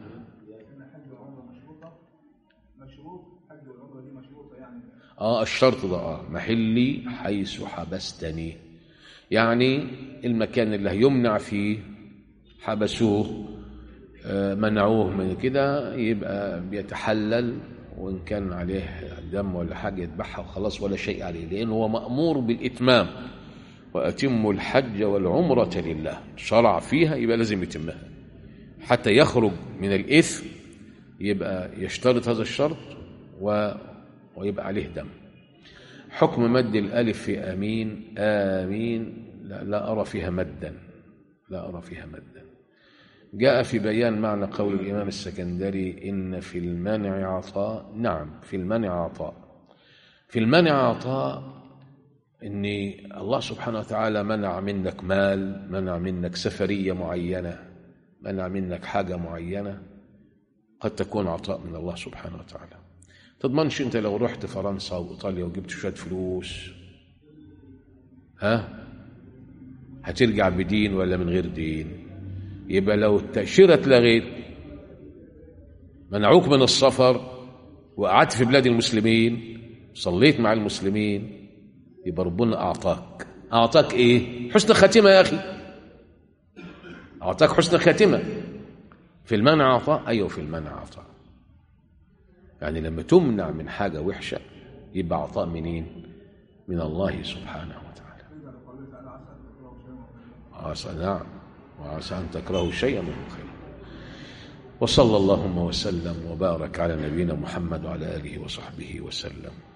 اه الشرط ده اه محلي حيث حبستني يعني المكان اللي هيمنع فيه حبسوه آه، منعوه من كده يبقى بيتحلل وإن كان عليه دم ولا حاجة يذبحها وخلاص ولا شيء عليه لأنه هو مأمور بالإتمام وأتم الحج والعمرة لله شرع فيها يبقى لازم يتمها حتى يخرج من الإثم يبقى يشترط هذا الشرط و... ويبقى عليه دم حكم مد الألف في آمين آمين لا, لا أرى فيها مدا لا أرى فيها مدا جاء في بيان معنى قول الإمام السكندري إن في المنع عطاء نعم في المنع عطاء في المنع عطاء إن الله سبحانه وتعالى منع منك مال منع منك سفرية معينة منع منك حاجة معينة قد تكون عطاء من الله سبحانه وتعالى تضمنش انت لو رحت فرنسا وايطاليا وجبت شويه فلوس ها هترجع بدين ولا من غير دين يبقى لو التأشيرة اتلغيت منعوك من السفر وقعدت في بلاد المسلمين صليت مع المسلمين يبقى ربنا أعطاك أعطاك إيه؟ حسن خاتمة يا أخي أعطاك حسن خاتمة في المنع عطاء أيوه في المنع عطاء يعني لما تمنع من حاجة وحشة يبقى عطاء منين؟ من الله سبحانه وتعالى عسى نعم وعسى أن تكرهوا شيئا من خير وصلى اللهم وسلم وبارك على نبينا محمد وعلى آله وصحبه وسلم